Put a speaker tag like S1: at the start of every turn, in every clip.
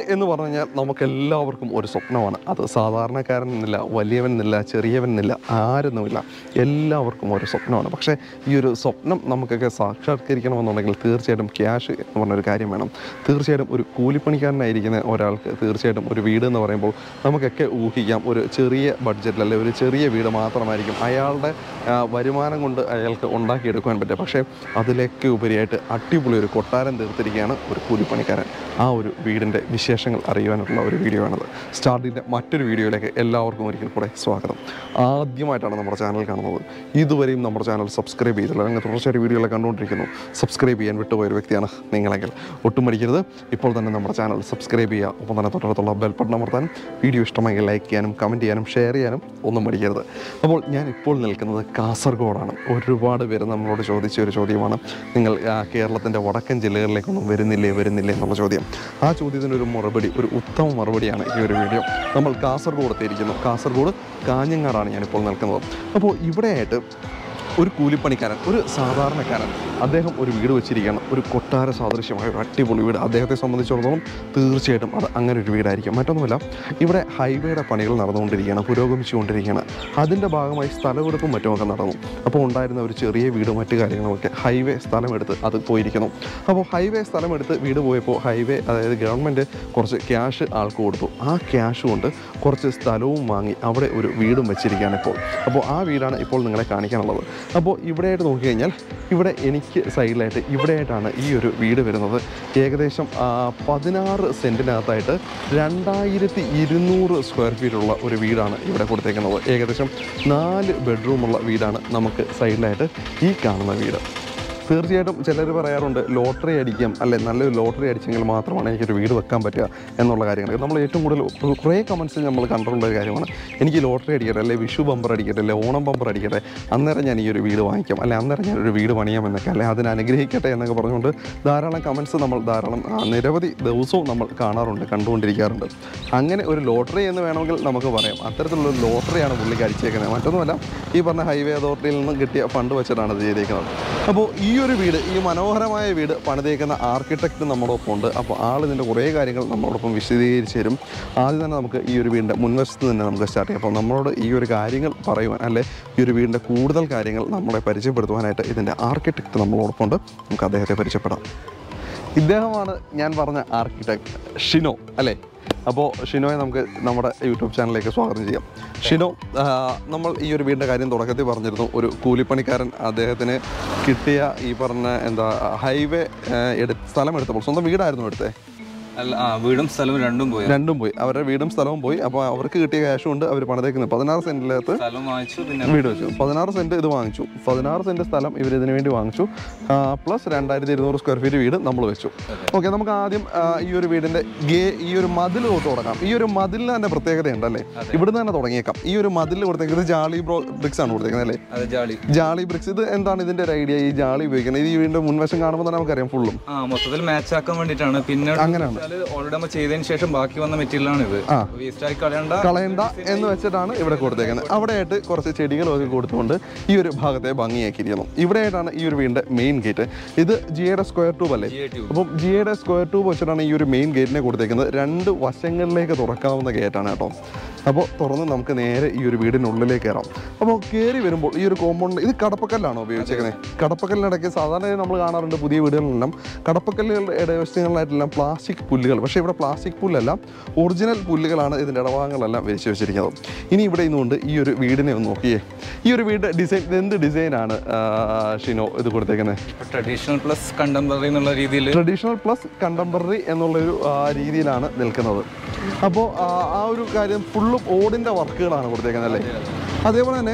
S1: എന്ന് പറഞ്ഞു കഴിഞ്ഞാൽ നമുക്ക് എല്ലാവർക്കും ഒരു സ്വപ്നമാണ് അത് സാധാരണക്കാരൻ എന്നില്ല വലിയവൻ എന്നില്ല ചെറിയവൻ എന്നില്ല ആരൊന്നുമില്ല എല്ലാവർക്കും ഒരു സ്വപ്നമാണ് പക്ഷേ ഈ ഒരു സ്വപ്നം നമുക്കൊക്കെ സാക്ഷാത്കരിക്കണമെന്നുണ്ടെങ്കിൽ തീർച്ചയായിട്ടും ക്യാഷ് എന്ന് പറഞ്ഞൊരു കാര്യം വേണം തീർച്ചയായിട്ടും ഒരു കൂലിപ്പണിക്കാരനായിരിക്കുന്ന ഒരാൾക്ക് തീർച്ചയായിട്ടും ഒരു വീട് എന്ന് പറയുമ്പോൾ നമുക്കൊക്കെ ഊഹിക്കാം ഒരു ചെറിയ ബഡ്ജറ്റിൽ അല്ലെങ്കിൽ ഒരു ചെറിയ വീട് മാത്രമായിരിക്കും അയാളുടെ ആ, വരുമാനം കൊണ്ട് അയാൾക്ക് ഉണ്ടാക്കിയെടുക്കാൻ പറ്റുക പക്ഷേ അതിലേക്ക് ഉപരിയായിട്ട് അടിപൊളി ഒരു കൊട്ടാരം തീർത്തിരിക്കുകയാണ് ഒരു കൂലിപ്പണിക്കാരൻ ആ ഒരു വീടിൻ്റെ വിശേഷങ്ങൾ അറിയുവാനുള്ള ഒരു വീഡിയോ ആണത് സ്റ്റാർട്ടിൻ്റെ മറ്റൊരു വീഡിയോയിലേക്ക് എല്ലാവർക്കും ഒരിക്കൽ കൂടെ സ്വാഗതം ആദ്യമായിട്ടാണ് നമ്മുടെ ചാനൽ കാണുന്നത് ഇതുവരെയും നമ്മുടെ ചാനൽ സബ്സ്ക്രൈബ് ചെയ്തില്ല അങ്ങനെ തുടർച്ചയായിട്ട് വീഡിയോകളെ കണ്ടുകൊണ്ടിരിക്കുന്നു സബ്സ്ക്രൈബ് ചെയ്യാൻ വിട്ടുപോയൊരു വ്യക്തിയാണ് നിങ്ങളെങ്കിൽ ഒട്ടും മടിക്കരുത് ഇപ്പോൾ തന്നെ നമ്മുടെ ചാനൽ സബ്സ്ക്രൈബ് ചെയ്യുക ഒപ്പം തന്നെ തൊട്ടടുത്തുള്ള ബെൽ ബട്ടൺ അമർത്താനും വീഡിയോ ഇഷ്ടമെങ്കിൽ ലൈക്ക് ചെയ്യാനും കമൻറ്റ് ചെയ്യാനും ഷെയർ ചെയ്യാനും ഒന്നും മടിക്കരുത് അപ്പോൾ ഞാൻ ഇപ്പോൾ നിൽക്കുന്നത് കാസർഗോഡാണ് ഒരുപാട് പേര് നമ്മളോട് ചോദിച്ച ഒരു ചോദ്യമാണ് നിങ്ങൾ കേരളത്തിൻ്റെ വടക്കൻ ജില്ലകളിലേക്കൊന്നും വരുന്നില്ലേ വരുന്നില്ലേ എന്നുള്ള ചോദ്യം ആ ചോദ്യത്തിന് ഒരു മറുപടി ഒരു ഉത്തമ മറുപടിയാണ് ഈ ഒരു വീഡിയോ നമ്മൾ കാസർഗോഡ് എത്തിയിരിക്കുന്നു കാസർഗോഡ് കാഞ്ഞങ്ങാടാണ് ഞാനിപ്പോൾ നിൽക്കുന്നത് അപ്പോൾ ഇവിടെയായിട്ട് ഒരു കൂലിപ്പണിക്കാരൻ ഒരു സാധാരണക്കാരൻ അദ്ദേഹം ഒരു വീട് വെച്ചിരിക്കുകയാണ് ഒരു കൊട്ടാര സാദൃശ്യമായ ഒരു അടിപൊളി വീട് അദ്ദേഹത്തെ സംബന്ധിച്ചിടത്തോളം തീർച്ചയായിട്ടും അത് അങ്ങനെ ഒരു വീടായിരിക്കും മറ്റൊന്നുമല്ല ഇവിടെ ഹൈവേയുടെ പണികൾ നടന്നുകൊണ്ടിരിക്കുകയാണ് പുരോഗമിച്ചുകൊണ്ടിരിക്കുകയാണ് അതിൻ്റെ ഭാഗമായി സ്ഥലമെടുപ്പും മറ്റുമൊക്കെ നടന്നു അപ്പോൾ ഉണ്ടായിരുന്ന ഒരു ചെറിയ വീടും മറ്റു കാര്യങ്ങളുമൊക്കെ ഹൈവേ സ്ഥലമെടുത്ത് അത് പോയിരിക്കുന്നു അപ്പോൾ ഹൈവേ സ്ഥലമെടുത്ത് വീട് പോയപ്പോൾ ഹൈവേ അതായത് ഗവൺമെൻറ് കുറച്ച് ക്യാഷ് ആൾക്ക് കൊടുത്തു ആ ക്യാഷ് കൊണ്ട് കുറച്ച് സ്ഥലവും വാങ്ങി അവിടെ ഒരു വീടും വെച്ചിരിക്കുകയാണ് ഇപ്പോൾ അപ്പോൾ ആ വീടാണ് ഇപ്പോൾ നിങ്ങളെ കാണിക്കാനുള്ളത് അപ്പോൾ ഇവിടെയായിട്ട് നോക്കിക്കഴിഞ്ഞാൽ ഇവിടെ എനിക്ക് സൈഡിലായിട്ട് ഇവിടെയായിട്ടാണ് ഈ ഒരു വീട് വരുന്നത് ഏകദേശം ആ, പതിനാറ് സെൻറ്റിനകത്തായിട്ട് രണ്ടായിരത്തി ഇരുന്നൂറ് സ്ക്വയർ ഫീറ്റുള്ള ഒരു വീടാണ് ഇവിടെ കൊടുത്തേക്കുന്നത് ഏകദേശം നാല് ബെഡ്റൂമുള്ള വീടാണ് നമുക്ക് സൈഡിലായിട്ട് ഈ കാണുന്ന വീട് തീർച്ചയായിട്ടും ചിലർ പറയാറുണ്ട് ലോട്ടറി അടിക്കാം അല്ലെ നല്ലൊരു ലോട്ടറി അടിച്ചെങ്കിൽ മാത്രമാണ് എനിക്കൊരു വീട് വെക്കാൻ പറ്റുക എന്നുള്ള കാര്യങ്ങൾ നമ്മൾ ഏറ്റവും കൂടുതൽ കുറേ കമൻസിൽ നമ്മൾ കണ്ടിട്ടുള്ള ഒരു കാര്യമാണ് എനിക്ക് ലോട്ടറി അടിക്കട്ടെ അല്ലെ വിഷു ബമ്പർ അടിക്കട്ടെ അല്ലെ ഓണം ബമ്പർ അടിക്കട്ടെ അന്നേരം ഞാൻ ഈ ഒരു വീട് വാങ്ങിക്കാം അല്ലെ അന്നേരം ഞാനൊരു വീട് പണിയാം എന്നൊക്കെ അല്ലെ അതിനെ അനുഗ്രഹിക്കട്ടെ എന്നൊക്കെ പറഞ്ഞുകൊണ്ട് ധാരാളം കമൻസ് നമ്മൾ ധാരാളം ആ, നിരവധി ദിവസവും നമ്മൾ കാണാറുണ്ട് കണ്ടുകൊണ്ടിരിക്കാറുണ്ട് അങ്ങനെ ഒരു ലോട്ടറി എന്ന് വേണമെങ്കിൽ നമുക്ക് പറയാം അത്തരത്തിലുള്ള ഒരു ലോട്ടറിയാണ് പുള്ളിക്ക് അടിച്ചേക്കുന്നത് മറ്റൊന്നുമല്ല ഈ പറഞ്ഞ ഹൈവേ അതോറിറ്റിയിൽ നിന്നും കിട്ടിയ ഫണ്ട് വെച്ചിട്ടാണ് ഇത് ചെയ്തേക്കുന്നത് അപ്പോൾ ഈ ഒരു വീട് ഈ മനോഹരമായ വീട് പണിതേക്കുന്ന ആർക്കിടെക്റ്റ് നമ്മളോടൊപ്പം ഉണ്ട് അപ്പോൾ ആൾ ഇതിൻ്റെ കുറേ കാര്യങ്ങൾ നമ്മളോടൊപ്പം വിശദീകരിച്ച് തരും ആദ്യം തന്നെ നമുക്ക് ഈ ഒരു വീടിൻ്റെ മുൻവശത്ത് തന്നെ നമുക്ക് സ്റ്റാർട്ട് ചെയ്യാം അപ്പോൾ നമ്മളോട് ഈ ഒരു കാര്യങ്ങൾ പറയുവാൻ അല്ലെ ഈ ഒരു വീടിൻ്റെ കൂടുതൽ കാര്യങ്ങൾ നമ്മളെ പരിചയപ്പെടുത്തുവാനായിട്ട് ഇതിൻ്റെ ആർക്കിടെക്റ്റ് നമ്മളോടൊപ്പം ഉണ്ട് നമുക്ക് അദ്ദേഹത്തെ പരിചയപ്പെടാം ഇദ്ദേഹമാണ് ഞാൻ പറഞ്ഞ ആർക്കിടെക്ട് ഷിനോ അല്ലേ അപ്പോൾ ഷിനോയെ നമുക്ക് നമ്മുടെ യൂട്യൂബ് ചാനലിലേക്ക് സ്വാഗതം ചെയ്യാം ഷിനോ ആ, നമ്മൾ ഈ ഒരു വീടിൻ്റെ കാര്യം തുടക്കത്തിൽ പറഞ്ഞിരുന്നു ഒരു കൂലിപ്പണിക്കാരൻ അദ്ദേഹത്തിന് കിട്ടിയ ഈ പറഞ്ഞ എന്താ ഹൈവേ എടു സ്ഥലം എടുത്തപ്പോൾ സ്വന്തം വീടായിരുന്നു എടുത്തേ
S2: അല്ല ആ വീടും സ്ഥലവും രണ്ടും പോയി
S1: രണ്ടും പോയി അവരുടെ വീടും സ്ഥലവും പോയി അപ്പോൾ അവർക്ക് കിട്ടിയ ക്യാഷ് കൊണ്ട് അവർ പണിതേക്കുന്നത് പതിനാറ് സെൻറ്റിനകത്ത്
S2: സ്ഥലം വാങ്ങിച്ചു പിന്നെ
S1: വീട് വെച്ചു പതിനാറ് സെൻറ്റ് ഇത് വാങ്ങിച്ചു പതിനാറ് സെൻറ്റ് സ്ഥലം ഇവർ ഇതിനു വേണ്ടി വാങ്ങിച്ചു പ്ലസ് രണ്ടായിരത്തി ഇരുന്നൂറ് സ്ക്വയർ ഫീറ്റ് വീട് നമ്മൾ വെച്ചു ഓക്കെ നമുക്ക് ആദ്യം ആ, ഈ ഒരു വീടിൻ്റെ ഗേ ഈ ഒരു മതിൽ തൊട്ട് തുടങ്ങാം ഈ ഒരു മതിലിന് തന്നെ പ്രത്യേകതയുണ്ട് അല്ലേ ഇവിടുന്ന് തന്നെ തുടങ്ങിയേക്കാം ഈ ഒരു മതിൽ കൊടുത്തേക്കുന്നത് ജാളി ബ്രോ ബ്രിക്സ് ആണ് കൊടുത്തേക്കുന്നത് അല്ലേ
S2: അത് ജാളി
S1: ജാളി ബ്രിക്സ് ഇത് എന്താണ് ഇതിൻ്റെ ഒരു ഐഡിയ ഈ ജാളി ഉപയോഗിക്കുന്നത് ഇത് ഈ വീടിൻ്റെ മുൻവശം കാണുമ്പോൾ തന്നെ നമുക്കറിയാം ഫുള്ളും
S2: ആ മൊത്തത്തിൽ മാച്ച് ആക്കാൻ വേണ്ടിയിട്ടാണ് പിന്നെ
S1: അങ്ങനെയാണ്
S2: ഓൾറെഡി നമ്മൾ ചെയ്തതിന് ശേഷം ബാക്കി വന്ന മെറ്റീരിയലാണ് ഇത്
S1: ആ.
S2: വേസ്റ്റ് ആയി കളയണ്ട
S1: കളയണ്ട എന്ന് വെച്ചിട്ടാണ് ഇവിടെ കൊടുത്തേക്കുന്നത് അവിടെയായിട്ട് കുറച്ച് ചെടികളൊക്കെ കൊടുത്തുകൊണ്ട് ഈ ഒരു ഭാഗത്തെ ഭംഗിയാക്കിയിരിക്കുന്നു ഇവിടെയായിട്ടാണ് ഈ ഒരു വീടിൻ്റെ മെയിൻ ഗേറ്റ് ഇത് ജിയുടെ സ്ക്വയർ ട്യൂബ് അല്ലേ
S2: GA tube.
S1: അപ്പം ജിയുടെ സ്ക്വയർ ട്യൂബ് വെച്ചിട്ടാണ് ഈ ഒരു മെയിൻ ഗേറ്റിനെ കൊടുത്തേക്കുന്നത് രണ്ട് വശങ്ങളിലേക്ക് തുറക്കാവുന്ന ഗേറ്റാണ് കേട്ടോ അപ്പോൾ തുറന്ന് നമുക്ക് നേരെ ഈ ഒരു വീടിനുള്ളിലേക്ക് കയറാം അപ്പോൾ കയറി വരുമ്പോൾ ഈ ഒരു കോമ്പൗണ്ട് ഇത് കടപ്പക്കല്ലാണോ ഉപയോഗിച്ചേക്കുന്നത് കടപ്പക്കല്ലിനിടയ്ക്ക് സാധാരണ നമ്മൾ കാണാറുണ്ട് പുതിയ വീടുകളിലെല്ലാം കടപ്പക്കല്ലുകളുടെ ഇടവശങ്ങളിലായിട്ടെല്ലാം പ്ലാസ്റ്റിക് പുല്ലുകൾ പക്ഷേ ഇവിടെ പ്ലാസ്റ്റിക് പുല്ലല്ല ഒറിജിനൽ പുല്ലുകളാണ് ഇതിൻ്റെ ഇടഭാഗങ്ങളെല്ലാം വിരിച്ചു വെച്ചിരിക്കുന്നത് ഇനി ഇവിടെ ഇന്നുകൊണ്ട് ഈ ഒരു വീടിനെ ഒന്ന് നോക്കിയേ ഈ ഒരു വീട് ഡിസൈൻ ഇത് എന്ത് ഡിസൈനാണ് ഷിനോ ഇത് കൊടുത്തേക്കുന്നത്
S2: ട്രഡീഷണൽ പ്ലസ് കണ്ടംപററി എന്നുള്ള രീതിയിൽ
S1: ട്രഡീഷണൽ പ്ലസ് കണ്ടംപററി എന്നുള്ളൊരു ആ, രീതിയിലാണ് നിൽക്കുന്നത് അപ്പോൾ ആ ഒരു കാര്യം ഫുള്ളും ഓടിൻ്റെ വർക്കുകളാണ് കൊടുത്തേക്കുന്നത് അല്ലേ അതേപോലെ തന്നെ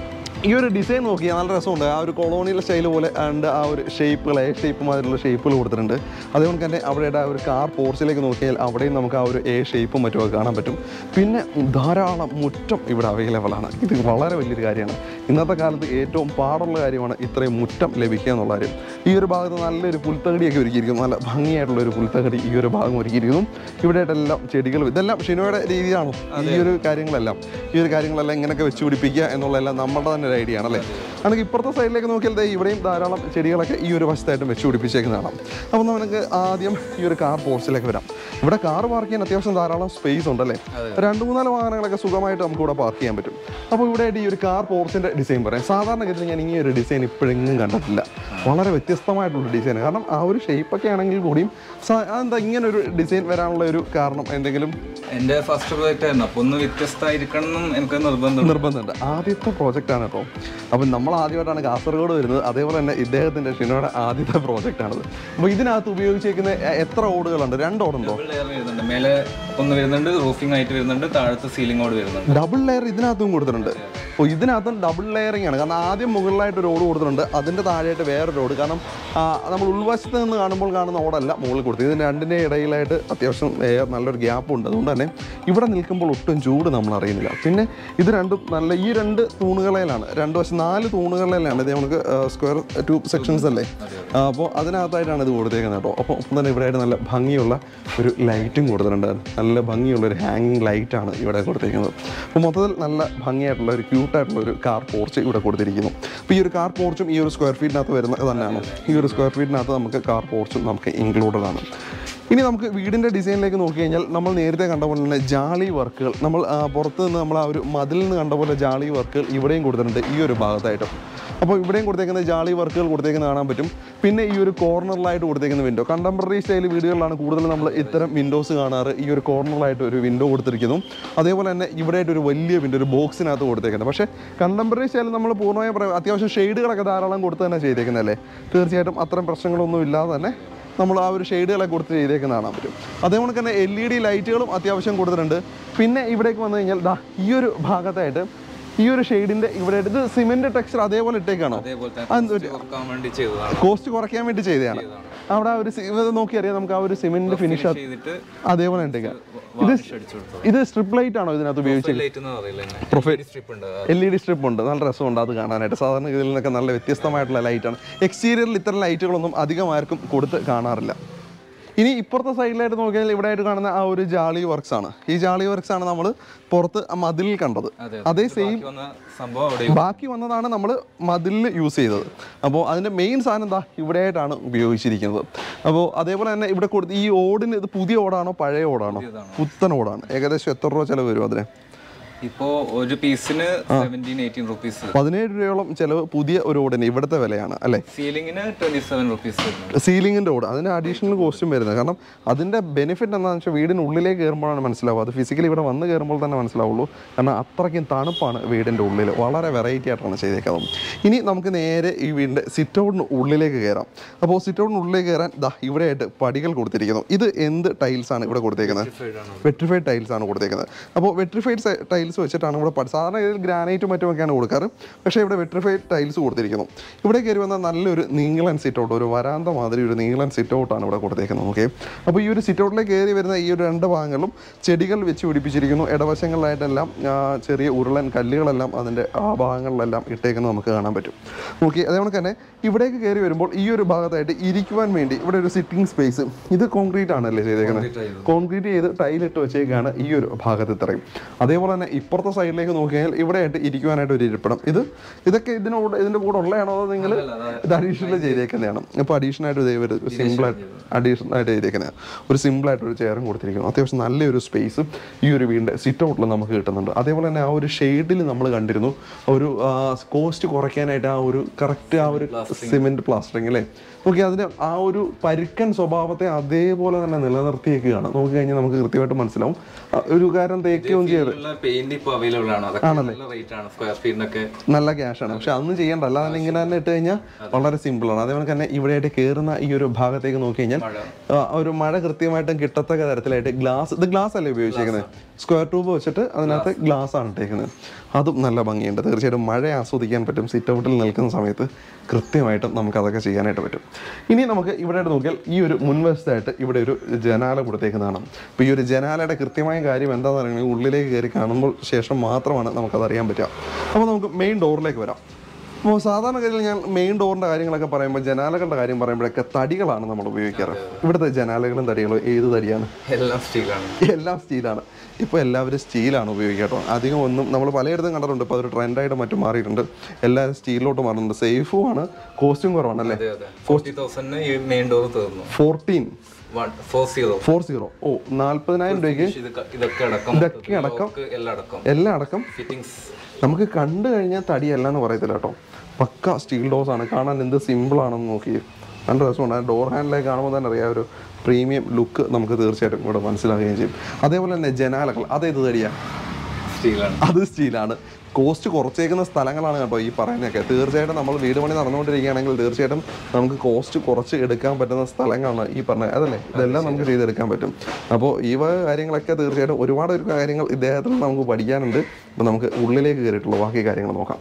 S1: ഈ ഒരു ഡിസൈൻ നോക്കിയാൽ നല്ല രസമുണ്ട് ആ ഒരു കൊളോണിയൽ സ്റ്റൈൽ പോലെ ഉണ്ട് ആ ഒരു ഷേപ്പുകൾ എ ഷേപ്പ് മാതിരിയുള്ള ഷേപ്പുകൾ കൊടുത്തിട്ടുണ്ട് അതേപോലെ തന്നെ അവരുടെ ആ ഒരു കാർ പോർച്ചിലേക്ക് നോക്കിയാൽ അവിടെയും നമുക്ക് ആ ഒരു എ ഷേപ്പും മറ്റുമൊക്കെ കാണാൻ പറ്റും പിന്നെ ധാരാളം മുറ്റം ഇവിടെ അവൈലബിൾ ആണ് ഇത് വളരെ വലിയൊരു കാര്യമാണ് ഇന്നത്തെ കാലത്ത് ഏറ്റവും പാടുള്ള കാര്യമാണ് ഇത്രയും മുറ്റം ലഭിക്കുക എന്നുള്ള കാര്യം ഈ ഒരു ഭാഗത്ത് നല്ലൊരു പുൽത്തകടിയൊക്കെ ഒരുക്കിയിരിക്കുന്നു നല്ല ഭംഗിയായിട്ടുള്ള ഒരു പുൽത്തകടി ഈ ഒരു ഭാഗം ഒരുക്കിയിരിക്കുന്നു ഇവിടെയായിട്ടെല്ലാം ചെടികളും ഇതെല്ലാം ഷിനോയുടെ രീതിയാണോ ഈ ഒരു കാര്യങ്ങളെല്ലാം ഈ ഒരു കാര്യങ്ങളെല്ലാം ഇങ്ങനെയൊക്കെ വെച്ച് പിടിപ്പിക്കുക എന്നുള്ളതെല്ലാം നമ്മുടെ തന്നെ ഒരു ഐഡിയ ആണല്ലേ നമുക്ക് ഇപ്പുറത്തെ സൈഡിലേക്ക് നോക്കിയാൽ ദേ ഇവിടെയും ധാരാളം ചെടികളൊക്കെ ഈ ഒരു വശത്തായിട്ടും വെച്ച് പിടിപ്പിച്ചേക്കുന്നതാണ് അപ്പോൾ നമുക്ക് ആദ്യം ഈ ഒരു കാർ പോർച്ചിലേക്ക് വരാം ഇവിടെ കാർ പാർക്ക് ചെയ്യാൻ അത്യാവശ്യം ധാരാളം സ്പേസ് ഉണ്ടല്ലേ രണ്ട് മൂന്നാല് വാഹനങ്ങളൊക്കെ സുഖമായിട്ട് നമുക്ക് ഇവിടെ പാർക്ക് ചെയ്യാൻ പറ്റും അപ്പോൾ ഇവിടെ ആയിട്ട് ഈ ഒരു കാർ പോർച്ചിൻ്റെ ഡിസൈൻ പറയാം സാധാരണഗതിയിൽ ഞാൻ ഈ ഒരു ഡിസൈൻ ഇപ്പോഴെങ്ങും കണ്ടിട്ടില്ല വളരെ വ്യത്യസ്തമായിട്ടുള്ള ഡിസൈൻ കാരണം ആ ഒരു ഷേപ്പൊക്കെ ആണെങ്കിൽ കൂടിയും സാ- അതെന്താ ഇങ്ങനെ ഒരു ഡിസൈൻ വരാനുള്ള ഒരു കാരണം എന്തെങ്കിലും
S2: എൻ്റെ ഫസ്റ്റ് പ്രോജക്റ്റ് ആയിരുന്നു അപ്പോൾ ഒന്ന് വ്യത്യസ്തമായിരിക്കണം എന്നും എനിക്ക് നിർബന്ധം
S1: നിർബന്ധമുണ്ട് ആദ്യത്തെ പ്രോജക്റ്റാണ് കേട്ടോ അപ്പം നമ്മൾ ആദ്യമായിട്ടാണ് കാസർഗോഡ് വരുന്നത് അതേപോലെ തന്നെ ഇദ്ദേഹത്തിൻ്റെ ഷിനോയുടെ ആദ്യത്തെ പ്രോജക്റ്റാണത് അപ്പോൾ ഇതിനകത്ത് ഉപയോഗിച്ചേക്കുന്ന എ- എത്ര ഓടുകളുണ്ട് രണ്ട് ഓടുണ്ടോ
S2: ഡബിൾ ലെയർ വരുന്നുണ്ട് മേലെ ഒന്ന് വരുന്നുണ്ട് റൂഫിംഗ് ആയിട്ട് വരുന്നുണ്ട് താഴത്ത് സീലിംഗ് ഓട് വരുന്നുണ്ട്
S1: ഡബിൾ ലെയർ ഇതിനകത്തും കൊടുത്തിട്ടുണ്ട് അപ്പോൾ ഇതിനകത്തും ഡബിൾ ലെയറിംഗ് ആണ് കാരണം ആദ്യം മുകളിലായിട്ട് ഒരു ഓട് കൊടുത്തിട്ടുണ്ട് അതിൻ്റെ താഴെയായിട്ട് വേറൊരു ഓട് കാരണം ആ, നമ്മൾ ഉൾവശത്ത് നിന്ന് കാണുമ്പോൾ കാണുന്ന ഓടല്ല മുകളിൽ കൊടുത്തത് ഇതിന് രണ്ടിൻ്റെ ഇടയിലായിട്ട് അത്യാവശ്യം എയർ നല്ലൊരു ഗ്യാപ്പ് ഉണ്ട് അതുകൊണ്ട് തന്നെ ഇവിടെ നിൽക്കുമ്പോൾ ഒട്ടും ചൂട് നമ്മൾ അറിയുന്നില്ല പിന്നെ ഇത് രണ്ടും നല്ല ഈ രണ്ട് തൂണുകളിലാണ് രണ്ട് വശം നാല് തൂണുകളിലാണ് ഇത് നമുക്ക് സ്ക്വയർ ട്യൂബ് സെക്ഷൻസ് അല്ലേ അപ്പോൾ അതിനകത്തായിട്ടാണ് ഇത് കൊടുത്തേക്കുന്നത് കേട്ടോ അപ്പോൾ ഒപ്പം തന്നെ ഇവിടെ ആയിട്ട് നല്ല ഭംഗിയുള്ള ഒരു ലൈറ്റും കൊടുത്തിട്ടുണ്ട് നല്ല ഭംഗിയുള്ള ഒരു ഹാങ്ങിങ് ലൈറ്റാണ് ഇവിടെ കൊടുത്തിരിക്കുന്നത് അപ്പോൾ മൊത്തത്തിൽ നല്ല ഭംഗിയായിട്ടുള്ള ഒരു ക്യൂട്ടായിട്ടുള്ള ഒരു കാർ പോർച്ച് ഇവിടെ കൊടുത്തിരിക്കുന്നു അപ്പോൾ ഈ ഒരു കാർ പോർച്ചും ഈ ഒരു സ്ക്വയർ ഫീറ്റിനകത്ത് വരുന്നത് തന്നെയാണ് ഈ ഒരു സ്ക്വയർ ഫീറ്റിനകത്ത് നമുക്ക് കാർ പോർച്ചും നമുക്ക് ഇൻക്ലൂഡഡ് ആണ് ഇനി നമുക്ക് വീടിൻ്റെ ഡിസൈനിലേക്ക് നോക്കി കഴിഞ്ഞാൽ നമ്മൾ നേരത്തെ കണ്ട പോലെ തന്നെ ജാളി വർക്കുകൾ നമ്മൾ ആ, പുറത്ത് നിന്ന് നമ്മൾ ആ ഒരു മതിലിൽ നിന്ന് കണ്ട പോലെ ജാളി വർക്കുകൾ ഇവിടെയും കൊടുത്തിട്ടുണ്ട് ഈ ഒരു ഭാഗത്തായിട്ടും അപ്പോൾ ഇവിടെയും കൊടുത്തേക്കുന്ന ജാളി വർക്കുകൾ കൊടുത്തേക്കുന്നത് കാണാൻ പറ്റും പിന്നെ ഈ ഒരു കോർണറിലായിട്ട് കൊടുത്തേക്കുന്ന വിൻഡോ കണ്ടംപററി സ്റ്റൈൽ വീടുകളിലാണ് കൂടുതൽ നമ്മൾ ഇത്തരം വിൻഡോസ് കാണാറ് ഈ ഒരു കോർണറിലായിട്ട് ഒരു വിൻഡോ കൊടുത്തിരിക്കുന്നു അതേപോലെ തന്നെ ഇവിടെ ആയിട്ട് ഒരു വലിയ വിൻഡോ ഒരു ബോക്സിനകത്ത് കൊടുത്തേക്കുന്നത് പക്ഷേ കണ്ടംപററി സ്റ്റൈൽ നമ്മൾ പൂർണ്ണമായും പറയാം അത്യാവശ്യം ഷെയ്ഡുകളൊക്കെ ധാരാളം കൊടുത്ത് തന്നെ ചെയ്തേക്കുന്നതല്ലേ തീർച്ചയായിട്ടും അത്തരം പ്രശ്നങ്ങളൊന്നും ഇല്ലാതെ തന്നെ നമ്മൾ ആ ഒരു ഷെയ്ഡുകളെ കൊടുത്ത് ചെയ്തേക്കുന്ന കാണാൻ പറ്റും അതേപോലെ തന്നെ എൽ ഇ ഡി ലൈറ്റുകളും അത്യാവശ്യം കൊടുത്തിട്ടുണ്ട് പിന്നെ ഇവിടേക്ക് വന്നു കഴിഞ്ഞാൽ ദാ ഈ ഒരു ഭാഗത്തായിട്ട് ഈ ഒരു ഷെയ്ഡിൻ്റെ ഇവിടെ ഇത് സിമെൻറ്റ് ടെക്സ്ചർ അതേപോലെ ഇട്ടേക്കാണോ
S2: അതേപോലെ
S1: അതെന്ത്
S2: തന്നെ ഓർക്കാൻ വേണ്ടി ചെയ്തതാണ്
S1: കോസ്റ്റ് കുറയ്ക്കാൻ വേണ്ടി ചെയ്തതാണ് അവിടെ ആ ഒരു സി- ഇത് നോക്കി അറിയാം നമുക്ക് ആ ഒരു സിമെൻറ്റ് ഫിനിഷ്
S2: ചെയ്തിട്ട്
S1: അതേപോലെ ഇട്ടേക്കാം
S2: വാർണിഷ് അടിച്ചു കൊടുത്തത്
S1: ഇത് സ്ട്രിപ്പ് ലൈറ്റ് ആണോ ഇതിനകത്ത് ഉപയോഗിച്ചത്
S2: ലൈറ്റ് എന്ന് പറയില്ല
S1: Profile.
S2: സ്ട്രിപ്പ് ഉണ്ട്
S1: എൽ ഇ ഡി സ്ട്രിപ്പ് ഉണ്ട് നല്ല രസമുണ്ട് അത് കാണാനായിട്ട് സാധാരണ ഇതിൽ നിന്നൊക്കെ നല്ല വ്യത്യസ്തമായിട്ടുള്ള ലൈറ്റാണ് എക്സ്റ്റീരിയറിൽ ഇത്തരം ലൈറ്റുകളൊന്നും അധികം ആർക്കും കൊടുത്ത് കാണാറില്ല ഇനി ഇപ്പുറത്തെ സൈഡിലായിട്ട് നോക്കിയാൽ ഇവിടെ ആയിട്ട് കാണുന്ന ആ ഒരു ജാളി വർക്ക്സ് ആണ് ഈ ജാളി വർക്ക്സ് ആണ് നമ്മൾ പുറത്ത് ആ മതിലിൽ കണ്ടത്
S2: അതെ
S1: അതേ സെയിം
S2: ബാക്കി വന്ന സംഭവം അവിടെ
S1: ബാക്കി വന്നതാണ് നമ്മൾ മതിലിൽ യൂസ് ചെയ്തത് അപ്പോൾ അതിൻ്റെ മെയിൻ സാധനം എന്താ ഇവിടെയായിട്ടാണ് ഉപയോഗിച്ചിരിക്കുന്നത് അപ്പോൾ അതേപോലെ തന്നെ ഇവിടെ കൊടുത്ത് ഈ ഓടിന് ഇത് പുതിയ ഓടാണോ പഴയ ഓടാണോ
S2: പുതിയതാണ്.
S1: പുത്തൻ ഓടാണ് ഏകദേശം എത്ര രൂപ ചിലവ് വരും അതിന്
S2: ഇപ്പോ ഒരു പീസിന് സെവൻറ്റീൻ എയ്റ്റീൻ റുപ്പീസ്
S1: പതിനേഴ് രൂപയോളം ചിലവ് പുതിയ ഒരു ഓടിന് ഇവിടുത്തെ വിലയാണ് അല്ലേ
S2: സീലിംഗിന് ട്വന്റി സെവൻ റുപ്പീസ് വരുന്നുണ്ട്
S1: സീലിങ്ങിൻ്റെ ഓട് അതിന് അഡീഷണൽ കോസ്റ്റും വരുന്നത് കാരണം അതിൻ്റെ ബെനിഫിറ്റ് എന്താണെന്ന് വെച്ചാൽ വീടിനുള്ളിലേക്ക് കയറുമ്പോഴാണ് മനസ്സിലാവുക അത് ഫിസിക്കലി ഇവിടെ വന്ന് കയറുമ്പോൾ തന്നെ മനസ്സിലാവുള്ളൂ കാരണം അത്രയ്ക്കും തണുപ്പാണ് വീടിൻ്റെ ഉള്ളിൽ വളരെ വെറൈറ്റി ആയിട്ടാണ് ചെയ്തേക്കുന്നത് ഇനി നമുക്ക് നേരെ ഈ വീടിൻ്റെ സിറ്റ് ഔട്ടിന് ഉള്ളിലേക്ക് കയറാം അപ്പോൾ സിറ്റ് ഔട്ടിന് ഉള്ളിലേക്ക് കയറാൻ ദാ ഇവിടെയായിട്ട് പടികൾ കൊടുത്തിരിക്കുന്നു ഇത് എന്ത് ടൈൽസ് ആണ് ഇവിടെ കൊടുത്തേക്കുന്നത് വെട്രിഫൈഡ് ടൈൽസ് ആണ് കൊടുത്തേക്കുന്നത് അപ്പോൾ വെട്രിഫൈഡ് ടൈൽസ് വെച്ചിട്ടാണ് ഇവിടെ പടി- സാധാരണ ഇതിൽ ഗ്രാനൈറ്റും മറ്റുമൊക്കെയാണ് കൊടുക്കാറ് പക്ഷേ ഇവിടെ വെട്രിഫൈഡ് ടൈൽസ് കൊടുത്തിരിക്കുന്നു ഇവിടെ കയറി വന്ന നല്ലൊരു നീളൻ സിറ്റ് ഔട്ട് ഒരു വരാന്ത മാതിരി ഒരു നീളൻ സിറ്റ് ഔട്ടാണ് ഇവിടെ കൊടുത്തേക്കുന്നത് ഓക്കെ അപ്പോൾ ഈ ഒരു സിറ്റ് ഔട്ടിലേക്ക് കയറി വരുന്ന ഈ ഒരു രണ്ട് ഭാഗങ്ങളിലും ചെടികൾ വെച്ച് പിടിപ്പിച്ചിരിക്കുന്നു ഇടവശങ്ങളിലായിട്ടെല്ലാം ആ, ചെറിയ ഉരുളൻ കല്ലുകളെല്ലാം അതിൻ്റെ ആ ഭാഗങ്ങളിലെല്ലാം ഇട്ടേക്കുന്നത് നമുക്ക് കാണാൻ പറ്റും ഓക്കെ അതേപോലെ തന്നെ ഇവിടേക്ക് കയറി വരുമ്പോൾ ഈ ഒരു ഭാഗത്തായിട്ട് ഇരിക്കുവാൻ വേണ്ടി ഇവിടെ ഒരു സിറ്റിംഗ് സ്പേസ് ഇത് കോൺക്രീറ്റ് ആണല്ലേ ചെയ്തേക്കുന്നത് കോൺക്രീറ്റ് ചെയ്ത് ടൈലിട്ട് വെച്ചേക്കാണ് ഈ ഒരു ഭാഗത്ത് ഇത്രയും അതേപോലെ തന്നെ ഇപ്പുറത്തെ സൈഡിലേക്ക് നോക്കിയാൽ ഇവിടെയായിട്ട് ഇരിക്കുവാനായിട്ട് ഒരു ഇരിപ്പിടം ഇത് ഇതൊക്കെ ഇതിനോട് ഇതിൻ്റെ കൂടെ ഉള്ളതാണോ അതോ നിങ്ങൾ ഇത് അഡീഷണൽ ചെയ്തേക്കുന്നതാണ് ഇപ്പോൾ അഡീഷണൽ ആയിട്ട് ഇതേ ഒരു സിമ്പിളായിട്ട് അഡീഷണൽ ആയിട്ട് ചെയ്തേക്കുന്നത് ഒരു സിമ്പിളായിട്ട് ഒരു ചെയറും കൊടുത്തിരിക്കുന്നു അത്യാവശ്യം നല്ലൊരു സ്പേസ് ഈ ഒരു വീടിൻ്റെ സിറ്റ് ഔട്ടിൽ നമുക്ക് കിട്ടുന്നുണ്ട് അതേപോലെ തന്നെ ആ ഒരു ഷെയ്ഡിൽ നമ്മൾ കണ്ടിരുന്നു ഒരു കോസ്റ്റ് കുറയ്ക്കാനായിട്ട് ആ ഒരു കറക്റ്റ് ആ ഒരു സിമെൻറ്റ് പ്ലാസ്റ്ററിങ് അല്ലേ നോക്കി അതിൻ്റെ ആ ഒരു പരുക്കൻ സ്വഭാവത്തെ അതേപോലെ തന്നെ നിലനിർത്തിയേക്കുകയാണ് നോക്കി കഴിഞ്ഞാൽ നമുക്ക് കൃത്യമായിട്ട് മനസ്സിലാവും ആ, ഒരു കാര്യം തേക്കുകയും ചെയ്ത്
S2: പെയിന്റ് ഇപ്പൊ അവൈലബിൾ ആണ് അതൊക്കെ നല്ല റേറ്റ് ആണ് സ്ക്വയർ ഫീറ്റിനൊക്കെ
S1: നല്ല ക്യാഷാണ് പക്ഷെ അതൊന്നും ചെയ്യണ്ട അല്ലാതെ തന്നെ ഇങ്ങനെ തന്നെ ഇട്ട് കഴിഞ്ഞാൽ വളരെ സിമ്പിളാണ് അതേപോലെ തന്നെ ഇവിടെയായിട്ട് കയറുന്ന ഈ ഒരു ഭാഗത്തേക്ക് നോക്കി കഴിഞ്ഞാൽ ആ, ഒരു മഴ കൃത്യമായിട്ടും കിട്ടത്തക്ക തരത്തിലായിട്ട് ഗ്ലാസ് ഇത് ഗ്ലാസ് അല്ലേ ഉപയോഗിച്ചേക്കുന്നത് സ്ക്വയർ ട്യൂബ് വെച്ചിട്ട് അതിനകത്ത് ഗ്ലാസ് ആണ് ഇട്ടേക്കുന്നത് അതും നല്ല ഭംഗിയുണ്ട് തീർച്ചയായിട്ടും മഴ ആസ്വദിക്കാൻ പറ്റും സിറ്റ് ഔട്ടിൽ നിൽക്കുന്ന സമയത്ത് കൃത്യമായിട്ടും നമുക്ക് അതൊക്കെ ചെയ്യാനായിട്ട് പറ്റും ഇനി നമുക്ക് ഇവിടെ നോക്കിയാൽ ഈ ഒരു മുൻവശത്തായിട്ട് ഇവിടെ ഒരു ജനാല കൊടുത്തേക്കുന്നതാണ് അപ്പോൾ ഈ ഒരു ജനാലയുടെ കൃത്യമായ കാര്യം എന്താണെന്ന് പറയുന്നത് ഉള്ളിലേക്ക് കയറി കാണുമ്പോൾ ശേഷം മാത്രമാണ് നമുക്കത് അറിയാൻ പറ്റുക അപ്പോൾ നമുക്ക് മെയിൻ ഡോറിലേക്ക് വരാം അപ്പോൾ സാധാരണഗതിയിൽ ഞാൻ മെയിൻ ഡോറിൻ്റെ കാര്യങ്ങളൊക്കെ പറയുമ്പോൾ ജനാലകളുടെ കാര്യം പറയുമ്പോഴൊക്കെ തടികളാണ് നമ്മൾ ഉപയോഗിക്കാറ് ഇവിടുത്തെ ജനാലകളും തടികളും ഏത് തടിയാണ്
S2: എല്ലാം സ്റ്റീലാണ്
S1: എല്ലാം സ്റ്റീലാണ് ഇപ്പോൾ എല്ലാവരും സ്റ്റീലാണ് ഉപയോഗിക്കുക കേട്ടോ അധികം ഒന്നും നമ്മൾ പലയിടത്തും കണ്ടിട്ടുണ്ട് ഇപ്പോൾ അതൊരു ട്രെൻഡായിട്ട് മറ്റും മാറിയിട്ടുണ്ട് എല്ലാവരും സ്റ്റീലിലോട്ട് മാറുന്നുണ്ട് സേഫുമാണ് കോസ്റ്റും കുറവാണ് അല്ലേ
S2: അതെ അതെ ഫോർട്ടി തൗസൻഡിന് ഈ മെയിൻ ഡോർ തീർന്നു
S1: fourteen
S2: four zero
S1: four zero ഓ നാൽപ്പതിനായിരം രൂപയ്ക്ക്
S2: ഇതൊക്കെ അടക്കം
S1: ഇതൊക്കെ അടക്കം
S2: lock എല്ലാം അടക്കം
S1: എല്ലാം അടക്കം
S2: ഫിറ്റിംഗ്സ്
S1: നമുക്ക് കണ്ടു കഴിഞ്ഞാൽ തടിയല്ല എന്ന് പറയത്തില്ല കേട്ടോ പക്ക സ്റ്റീൽ ഡോസ് ആണ് കാണാൻ എന്ത് സിമ്പിൾ ആണെന്ന് നോക്കി നല്ല രസമുണ്ട് ആ ഡോർ ഹാൻഡിലേക്ക് കാണുമ്പോൾ തന്നെ അറിയാം ഒരു പ്രീമിയം ലുക്ക് നമുക്ക് തീർച്ചയായിട്ടും ഇവിടെ മനസ്സിലാവുകയും ചെയ്യും അതേപോലെ തന്നെ ജനാലകൾ അതേത് തടിയാണ്
S2: സ്റ്റീലാണ്
S1: അത് സ്റ്റീലാണ് കോസ്റ്റ് കുറച്ചേക്കുന്ന സ്ഥലങ്ങളാണ് കേട്ടോ ഈ പറയുന്നതൊക്കെ തീർച്ചയായിട്ടും നമ്മൾ വീട് പണി നടന്നുകൊണ്ടിരിക്കുകയാണെങ്കിൽ തീർച്ചയായിട്ടും നമുക്ക് കോസ്റ്റ് കുറച്ച് എടുക്കാൻ പറ്റുന്ന സ്ഥലങ്ങളാണ് ഈ പറഞ്ഞ അതല്ലേ ഇതെല്ലാം നമുക്ക് ചെയ്തെടുക്കാൻ പറ്റും അപ്പോൾ ഈ വക കാര്യങ്ങളൊക്കെ തീർച്ചയായിട്ടും ഒരുപാട് ഒരു കാര്യങ്ങൾ ഇദ്ദേഹത്തിൽ നിന്ന് നമുക്ക് പഠിക്കാനുണ്ട് അപ്പോൾ നമുക്ക് ഉള്ളിലേക്ക് കയറിയിട്ടുള്ള ബാക്കി കാര്യങ്ങൾ നോക്കാം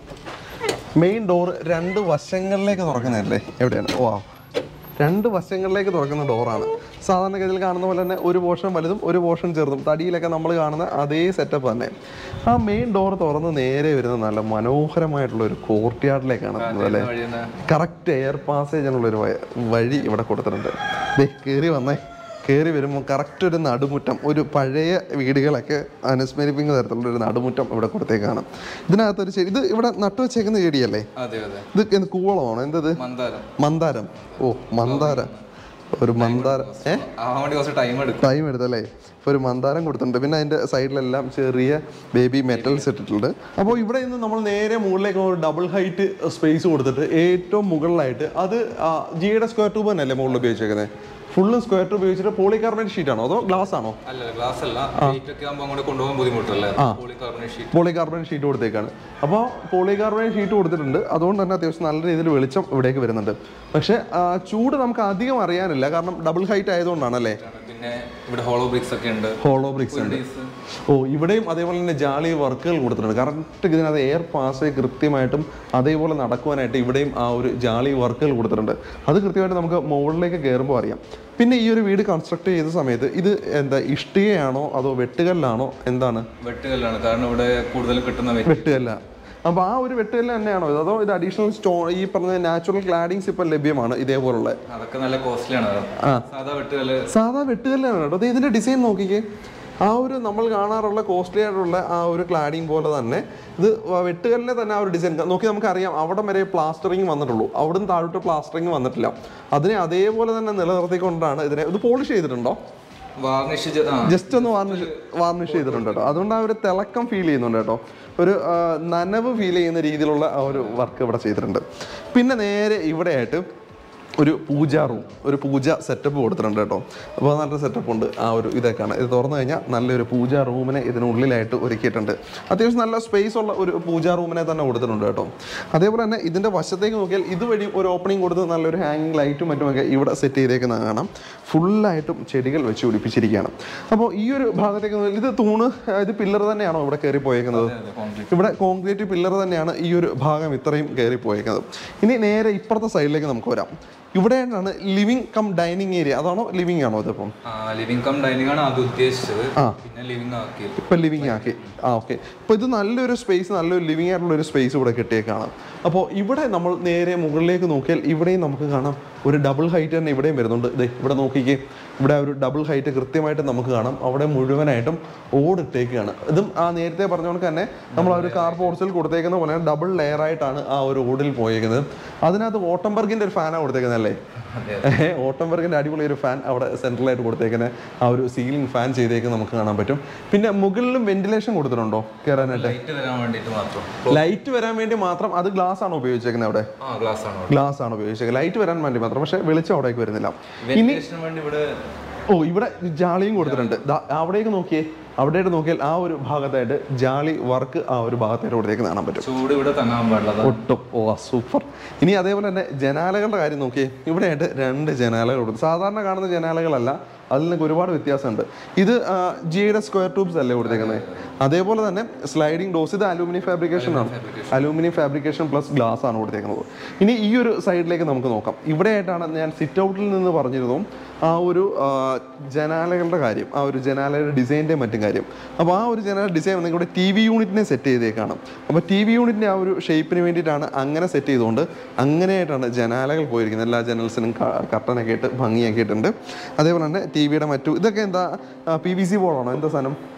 S1: മെയിൻ ഡോർ രണ്ട് വശങ്ങളിലേക്ക് തുറക്കുന്നതല്ലേ എവിടെയാണ് ഓ ആ. രണ്ട് വശങ്ങളിലേക്ക് തുറക്കുന്ന ഡോറാണ് സാധാരണഗതിയിൽ കാണുന്ന പോലെ തന്നെ ഒരു പോർഷൻ വലുതും ഒരു പോർഷൻ ചെറുതും തടിയിലൊക്കെ നമ്മൾ കാണുന്ന അതേ സെറ്റപ്പ് തന്നെ ആ മെയിൻ ഡോർ തുറന്ന് നേരെ വരുന്ന നല്ല മനോഹരമായിട്ടുള്ള ഒരു കോർട്ട് യാർഡിലേക്കാണ് എത്തുന്നത് അല്ലേ
S2: വഴി തന്നെ
S1: കറക്റ്റ് എയർ പാസേജിനുള്ള ഒരു വയ- വഴി ഇവിടെ കൊടുത്തിട്ടുണ്ട് ദേ കയറി വന്നേ കയറി വരുമ്പോൾ കറക്റ്റ് ഒരു നടുമുറ്റം ഒരു പഴയ വീടുകളൊക്കെ അനുസ്മരിപ്പിക്കുന്ന തരത്തിലുള്ള ഒരു നടുമുറ്റം ഇവിടെ കൊടുത്തേക്കാണ് ഇതിനകത്തൊരു ചെടി ഇത് ഇവിടെ നട്ടു വെച്ചേക്കുന്ന ചെടിയല്ലേ
S2: അതെ അതെ
S1: ഇത് എന്ത് കൂവളമാണോ എന്തത്
S2: മന്ദാരം
S1: മന്ദാരം ഓ മന്ദാരം ഒരു മന്ദാരം ഏ
S2: ആവാൻ വേണ്ടി കുറച്ച് ടൈം എടുക്കും
S1: ടൈം എടുത്തല്ലേ ഇപ്പോൾ ഒരു മന്ദാരം കൊടുത്തിട്ടുണ്ട് പിന്നെ അതിൻ്റെ സൈഡിലെല്ലാം ചെറിയ ബേബി മെറ്റൽസ് ഇട്ടിട്ടുണ്ട് അപ്പോൾ ഇവിടെ നിന്ന് നമ്മൾ നേരെ മുകളിലേക്ക് ഒരു ഡബിൾ ഹൈറ്റ് സ്പേസ് കൊടുത്തിട്ട് ഏറ്റവും മുകളിലായിട്ട് അത് ജിയുടെ സ്ക്വയർ ട്യൂബ് തന്നെയല്ലേ മുകളിൽ ഉപയോഗിച്ചേക്കുന്നത് ഫുള്ള് സ്ക്വയർ ട്യൂബ് ഉപയോഗിച്ചിട്ട് പോളികാർബണേറ്റ് ഷീറ്റ് ആണോ അതോ ഗ്ലാസ് ആണോ
S2: അല്ല ഗ്ലാസ് അല്ല വെയിറ്റ് ഒക്കെ ആകുമ്പോൾ അങ്ങോട്ട് കൊണ്ടുപോകാൻ ബുദ്ധിമുട്ടല്ലേ പോളികാർബണേറ്റ് ഷീറ്റ്
S1: പോളികാർബണേറ്റ് ഷീറ്റ് കൊടുത്തേക്കാണ് അപ്പോൾ പോളികാർബണേറ്റ് ഷീറ്റ് കൊടുത്തിട്ടുണ്ട് അതുകൊണ്ട് തന്നെ അത്യാവശ്യം നല്ല രീതിയിൽ വെളിച്ചം ഇവിടേക്ക് വരുന്നുണ്ട് പക്ഷേ ആ, ചൂട് നമുക്ക് അധികം അറിയാനില്ല കാരണം ഡബിൾ ഹൈറ്റ് ആയതുകൊണ്ടാണല്ലേ
S2: പിന്നെ ഇവിടെ ഹോളോ ബ്രിക്സ് ഒക്കെ ഉണ്ട്
S1: ഹോളോ ബ്രിക്സ് ഉണ്ട് ഓ ഇവിടെയും അതേപോലെ തന്നെ ജാളി വർക്കുകൾ കൊടുത്തിട്ടുണ്ട് കറക്റ്റ് ഇതിനകത്ത് എയർ പാസ് കൃത്യമായിട്ടും അതേപോലെ നടക്കുവാനായിട്ട് ഇവിടെയും ആ ഒരു ജാളി വർക്കുകൾ കൊടുത്തിട്ടുണ്ട് അത് കൃത്യമായിട്ട് നമുക്ക് മുകളിലേക്ക് കയറുമ്പോൾ അറിയാം പിന്നെ ഈ ഒരു വീട് കൺസ്ട്രക്ട് ചെയ്ത സമയത്ത് ഇത് എന്താ ഇഷ്ടികയാണോ അതോ വെട്ടുകല്ലാണോ എന്താണ്
S2: വെട്ടുകല്ലാണ് കാരണം ഇവിടെ കൂടുതൽ കിട്ടുന്ന വെറ്റ്
S1: വെട്ടുകല്ല അപ്പോൾ ആ ഒരു വെട്ടുകല്ല് തന്നെയാണോ ഇത് അതോ ഇത് അഡീഷണൽ സ്റ്റോ ഈ പറഞ്ഞ നാച്ചുറൽ ക്ലാഡിങ്സ് ഇപ്പം ലഭ്യമാണ് ഇതേപോലുള്ള
S2: അതൊക്കെ നല്ല കോസ്റ്റ്ലി ആണ് സാധാ വെട്ടുകല്ല്
S1: സാധാ വെട്ടുകല്ലാണ് കേട്ടോ അത് ഇതിന്റെ ഡിസൈൻ നോക്കിക്കേ ആ ഒരു നമ്മൾ കാണാറുള്ള കോസ്റ്റ്ലി ആയിട്ടുള്ള ആ ഒരു ക്ലാഡിങ് പോലെ തന്നെ ഇത് വെട്ടുകല്ലിനെ തന്നെ ആ ഒരു ഡിസൈൻ നോക്കി നമുക്കറിയാം അവിടെ വരെ പ്ലാസ്റ്ററിങ് വന്നിട്ടുള്ളൂ അവിടുന്ന് താഴോട്ട് പ്ലാസ്റ്ററിങ് വന്നിട്ടില്ല അതിനെ അതേപോലെ തന്നെ നിലനിർത്തിക്കൊണ്ടാണ് ഇതിനെ ഇത് പോളിഷ് ചെയ്തിട്ടുണ്ടോ
S2: വാർണിഷ് ആ
S1: ജസ്റ്റ് ഒന്ന് വാർണിഷ് വാർണിഷ് ചെയ്തിട്ടുണ്ട് കേട്ടോ അതുകൊണ്ട് ആ ഒരു തിളക്കം ഫീൽ ചെയ്യുന്നുണ്ട് കേട്ടോ ഒരു ആ, നനവ് ഫീൽ ചെയ്യുന്ന രീതിയിലുള്ള ആ ഒരു വർക്ക് ഇവിടെ ചെയ്തിട്ടുണ്ട് പിന്നെ നേരെ ഇവിടെയായിട്ട് ഒരു പൂജാ റൂം ഒരു പൂജ സെറ്റപ്പ് കൊടുത്തിട്ടുണ്ട് കേട്ടോ അപ്പോൾ നല്ല സെറ്റപ്പ് ഉണ്ട് ആ ഒരു ഇതൊക്കെയാണ് ഇത് തുറന്നു കഴിഞ്ഞാൽ നല്ലൊരു പൂജാ റൂമിനെ ഇതിനുള്ളിലായിട്ട് ഒരുക്കിയിട്ടുണ്ട് അത്യാവശ്യം നല്ല സ്പേസ് ഉള്ള ഒരു പൂജാ റൂമിനെ തന്നെ കൊടുത്തിട്ടുണ്ട് കേട്ടോ അതേപോലെ തന്നെ ഇതിൻ്റെ വശത്തേക്ക് നോക്കിയാൽ ഇതുവഴി ഒരു ഓപ്പണിംഗ് കൊടുത്ത് നല്ലൊരു ഹാങ്ങിങ് ലൈറ്റും മറ്റുമൊക്കെ ഇവിടെ സെറ്റ് ചെയ്തേക്കുന്നത് കാണാം ഫുള്ളായിട്ടും ചെടികൾ വെച്ച് പിടിപ്പിച്ചിരിക്കുകയാണ് അപ്പോൾ ഈ ഒരു ഭാഗത്തേക്ക് നോക്കിയാൽ ഇത് തൂണ് ആ, ഇത് പില്ലർ തന്നെയാണോ ഇവിടെ കയറി പോയേക്കുന്നത് ഇവിടെ കോൺക്രീറ്റ് പില്ലർ തന്നെയാണ് ഈ ഒരു ഭാഗം ഇത്രയും കയറി പോയേക്കുന്നത് ഇനി നേരെ ഇപ്പുറത്തെ സൈഡിലേക്ക് നമുക്ക് വരാം ഇവിടെയാണ് ലിവിങ് കം ഡൈനിങ് ഏരിയ അതാണോ ലിവിങ് ആണോ ഇതിപ്പം
S2: ലിവിംഗ് കം ഡൈനിങ് ആണ് അത് ഉദ്ദേശിച്ചത് പിന്നെ ലിവിംഗ് ആക്കിയത്
S1: ഇപ്പം ലിവിങ് ആക്കി ആ ഓക്കെ അപ്പോൾ ഇത് നല്ലൊരു സ്പേസ് നല്ലൊരു ലിവിങ് ആയിട്ടുള്ള ഒരു സ്പേസ് ഇവിടെ കിട്ടിയേക്കാണ് അപ്പോൾ ഇവിടെ നമ്മൾ നേരെ മുകളിലേക്ക് നോക്കിയാൽ ഇവിടെയും നമുക്ക് കാണാം ഒരു ഡബിൾ ഹൈറ്റ് തന്നെ ഇവിടെയും വരുന്നുണ്ട് ദേ ഇവിടെ നോക്കിക്കേ ഇവിടെ ഒരു ഡബിൾ ഹൈറ്റ് കൃത്യമായിട്ട് നമുക്ക് കാണാം അവിടെ മുഴുവനായിട്ടും ഓടിട്ടേക്കാണ് ഇതും ആ നേരത്തെ പറഞ്ഞ കണക്ക് തന്നെ നമ്മൾ ആ ഒരു കാർ പോർച്ചിൽ കൊടുത്തേക്കുന്ന പോലെ ഡബിൾ ലെയർ ആയിട്ടാണ് ആ ഒരു ഓടിൽ പോയേക്കുന്നത് അതിനകത്ത് ഓട്ടംബർഗിന്റെ ഒരു ഫാനാണ് കൊടുത്തേക്കുന്നത് അല്ലേ
S2: അതെ
S1: ഓട്ടംബർഗിന്റെ അടിപൊളി ഒരു ഫാൻ അവിടെ സെൻട്രലായിട്ട് കൊടുത്തേക്കുന്ന ആ ഒരു സീലിംഗ് ഫാൻ ചെയ്തേക്കുന്നത് നമുക്ക് കാണാൻ പറ്റും പിന്നെ മുകളിലും വെന്റിലേഷൻ കൊടുത്തിട്ടുണ്ടോ കയറാനായിട്ട്
S2: ലൈറ്റ് തരാൻ വേണ്ടിയിട്ട് മാത്രം
S1: ലൈറ്റ് വരാൻ വേണ്ടി മാത്രം അത് ഗ്ലാസ് ആണോ ഉപയോഗിച്ചേക്കുന്നത് അവിടെ
S2: ആ ഗ്ലാസ് ആണ്
S1: ഗ്ലാസ് ആണ് ഉപയോഗിച്ചേക്കുന്നത് ലൈറ്റ് വരാൻ വേണ്ടി മാത്രം പക്ഷേ വെളിച്ചം അവിടേക്ക് വരുന്നില്ല
S2: വെന്റിലേഷന് വേണ്ടി ഇവിടെ
S1: ഓ ഇവിടെ ജാളിയും കൊടുത്തിട്ടുണ്ട് ദാ അവിടേക്ക് നോക്കിയേ അവിടേക്ക് നോക്കിയാൽ ആ ഒരു ഭാഗത്തായിട്ട് ജാളി വർക്ക് ആ ഒരു ഭാഗത്തായിട്ട് കൊടുത്തേക്ക് കാണാൻ പറ്റും
S2: ചൂട് ഇവിടെ തങ്ങാൻ പാടില്ല
S1: ഒട്ടും ഓ സൂപ്പർ ഇനി അതേപോലെ തന്നെ ജനാലകളുടെ കാര്യം നോക്കിയേ ഇവിടെയായിട്ട് രണ്ട് ജനാലകൾ കൊടുത്തു സാധാരണ കാണുന്ന ജനാലകളല്ല അതിൽ നിന്നൊക്കെ ഒരുപാട് വ്യത്യാസമുണ്ട് ഇത് ആ, ജിയുടെ സ്ക്വയർ ട്യൂബ്സ് അല്ലേ കൊടുത്തേക്കുന്നത് അതേപോലെ തന്നെ സ്ലൈഡിംഗ് ഡോസ് ഇത് അലൂമിനിയം ഫാബ്രിക്കേഷൻ ആണ് അലൂമിനിയം ഫാബ്രിക്കേഷൻ പ്ലസ് ഗ്ലാസ് ആണ് കൊടുത്തേക്കുന്നത് ഇനി ഈ ഒരു സൈഡിലേക്ക് നമുക്ക് നോക്കാം ഇവിടെയായിട്ടാണ് ഞാൻ സിറ്റ് ഔട്ടിൽ നിന്ന് പറഞ്ഞിരുന്നു ആ ഒരു ആ, ജനാലകളുടെ കാര്യം ആ ഒരു ജനാലയുടെ ഡിസൈൻ്റെ മറ്റും കാര്യം അപ്പോൾ ആ ഒരു ജനാല ഡിസൈൻ വന്നെങ്കിൽ ഇവിടെ ടി വി യൂണിറ്റിനെ സെറ്റ് ചെയ്തേക്കാണ് അപ്പോൾ ടി വി യൂണിറ്റിൻ്റെ ആ ഒരു ഷേപ്പിന് വേണ്ടിയിട്ടാണ് അങ്ങനെ സെറ്റ് ചെയ്തുകൊണ്ട് അങ്ങനെയായിട്ടാണ് ജനാലകൾ പോയിരിക്കുന്നത് എല്ലാ ജനൽസിനും കർട്ടനൊക്കെ ഇട്ട് ഭംഗിയാക്കിയിട്ടുണ്ട് അതേപോലെ തന്നെ ടി വിയുടെ മറ്റു ഇതൊക്കെ എന്താ പി വി സി ബോർഡാണോ എന്താ സാധനം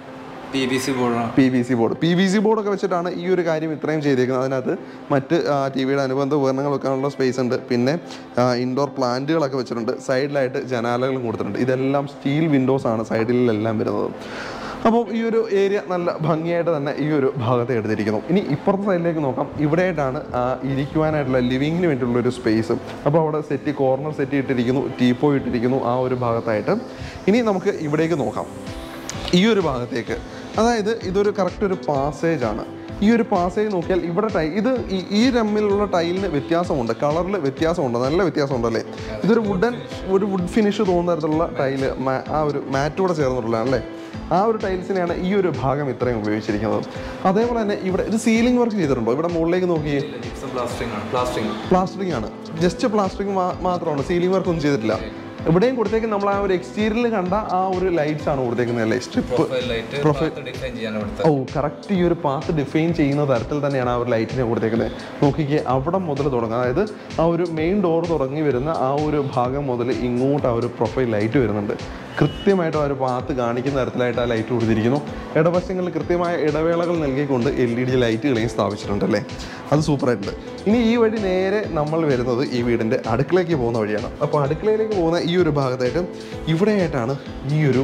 S2: പി വി സി ബോർഡാണ്
S1: P V C board P V C ബോർഡൊക്കെ വെച്ചിട്ടാണ് ഈ ഒരു കാര്യം ഇത്രയും ചെയ്തേക്കുന്നത് അതിനകത്ത് മറ്റ് ടി വിയുടെ അനുബന്ധ ഉപകരണങ്ങൾ വെക്കാനുള്ള സ്പേസ് ഉണ്ട് പിന്നെ ഇൻഡോർ പ്ലാന്റുകളൊക്കെ വെച്ചിട്ടുണ്ട് സൈഡിലായിട്ട് ജനാലകളും കൊടുത്തിട്ടുണ്ട് ഇതെല്ലാം സ്റ്റീൽ വിൻഡോസ് ആണ് സൈഡിലെല്ലാം വരുന്നത് അപ്പോൾ ഈ ഒരു ഏരിയ നല്ല ഭംഗിയായിട്ട് തന്നെ ഈ ഒരു ഭാഗത്ത് എടുത്തിരിക്കുന്നു ഇനി ഇപ്പുറത്തെ സൈഡിലേക്ക് നോക്കാം ഇവിടെയായിട്ടാണ് ആ, ഇരിക്കുവാനായിട്ടുള്ള ലിവിങ്ങിന് വേണ്ടിയുള്ള ഒരു സ്പേസ് അപ്പോൾ അവിടെ സെറ്റ് കോർണർ സെറ്റ് ഇട്ടിരിക്കുന്നു ടീപ്പോ ഇട്ടിരിക്കുന്നു ആ ഒരു ഭാഗത്തായിട്ട് ഇനി നമുക്ക് ഇവിടേക്ക് നോക്കാം ഈ ഒരു ഭാഗത്തേക്ക് അതായത് ഇതൊരു കറക്റ്റ് ഒരു പാസേജ് ആണ് ഈ ഒരു പാസേജ് നോക്കിയാൽ ഇവിടെ ടൈ ഇത് ഈ- ഈ രമ്മിലുള്ള ടൈലിന് വ്യത്യാസമുണ്ട് കളറിൽ വ്യത്യാസമുണ്ട് നല്ല വ്യത്യാസമുണ്ട് അല്ലേ ഇതൊരു വുഡൻ ഒരു വുഡ് ഫിനിഷ് തോന്നുന്ന തരത്തിലുള്ള ടൈല് ആ ഒരു മാറ്റോടെ ചേർന്നിട്ടുള്ളതാണ് അല്ലേ ആ ഒരു ടൈൽസിനെയാണ് ഈ ഒരു ഭാഗം ഇത്രയും ഉപയോഗിച്ചിരിക്കുന്നത് അതേപോലെ തന്നെ ഇവിടെ ഇത് സീലിംഗ് വർക്ക് ചെയ്തിട്ടുണ്ടോ ഇവിടെ മുകളിലേക്ക് നോക്കിയേ
S2: ജിപ്സം പ്ലാസ്റ്ററിംഗ് ആണ് പ്ലാസ്റ്ററിംഗ്
S1: പ്ലാസ്റ്ററിംഗ് ആണ് ജസ്റ്റ് പ്ലാസ്റ്ററിംഗ് മാത്രമാണ് സീലിംഗ് വർക്ക് ഒന്നും ചെയ്തിട്ടില്ല ഇവിടെയും കൊടുത്തേക്ക് നമ്മൾ ആ ഒരു എക്സ്റ്റീരിയറിൽ കണ്ട ആ ഒരു ലൈറ്റ്സ് ആണ് കൊടുത്തേക്കുന്നത് അല്ലേ സ്ട്രിപ്പ്
S2: പ്രൊഫൈൽ ലൈറ്റ് ഡിസൈൻ ചെയ്യാൻ ഇവിടുത്തെ
S1: ഓ കറക്റ്റ് ഈ ഒരു പാത്ത് ഡിഫൈൻ ചെയ്യുന്ന തരത്തിൽ തന്നെയാണ് ആ ഒരു ലൈറ്റിനെ കൊടുത്തേക്കുന്നത് നോക്കിക്കേ അവിടെ മുതൽ തുടങ്ങും അതായത് ആ ഒരു മെയിൻ ഡോർ തുടങ്ങി വരുന്ന ആ ഒരു ഭാഗം മുതൽ ഇങ്ങോട്ട് ആ ഒരു പ്രൊഫൈൽ ലൈറ്റ് വരുന്നുണ്ട് കൃത്യമായിട്ട് ആ ഒരു പാത്ത് കാണിക്കുന്ന തരത്തിലായിട്ട് ആ ലൈറ്റ് കൊടുത്തിരിക്കുന്നു ഇടവശങ്ങളിൽ കൃത്യമായ ഇടവേളകൾ നൽകിക്കൊണ്ട് എൽ ഇ ഡി ലൈറ്റുകളെയും സ്ഥാപിച്ചിട്ടുണ്ട് അല്ലേ അത് സൂപ്പറായിട്ടുണ്ട് ഇനി ഈ വഴി നേരെ നമ്മൾ വരുന്നത് ഈ വീടിൻ്റെ അടുക്കളയ്ക്ക് പോകുന്ന വഴിയാണ് അപ്പോൾ അടുക്കളയിലേക്ക് പോകുന്ന ഈ ഒരു ഭാഗത്തായിട്ട് ഇവിടെയായിട്ടാണ് ഈ ഒരു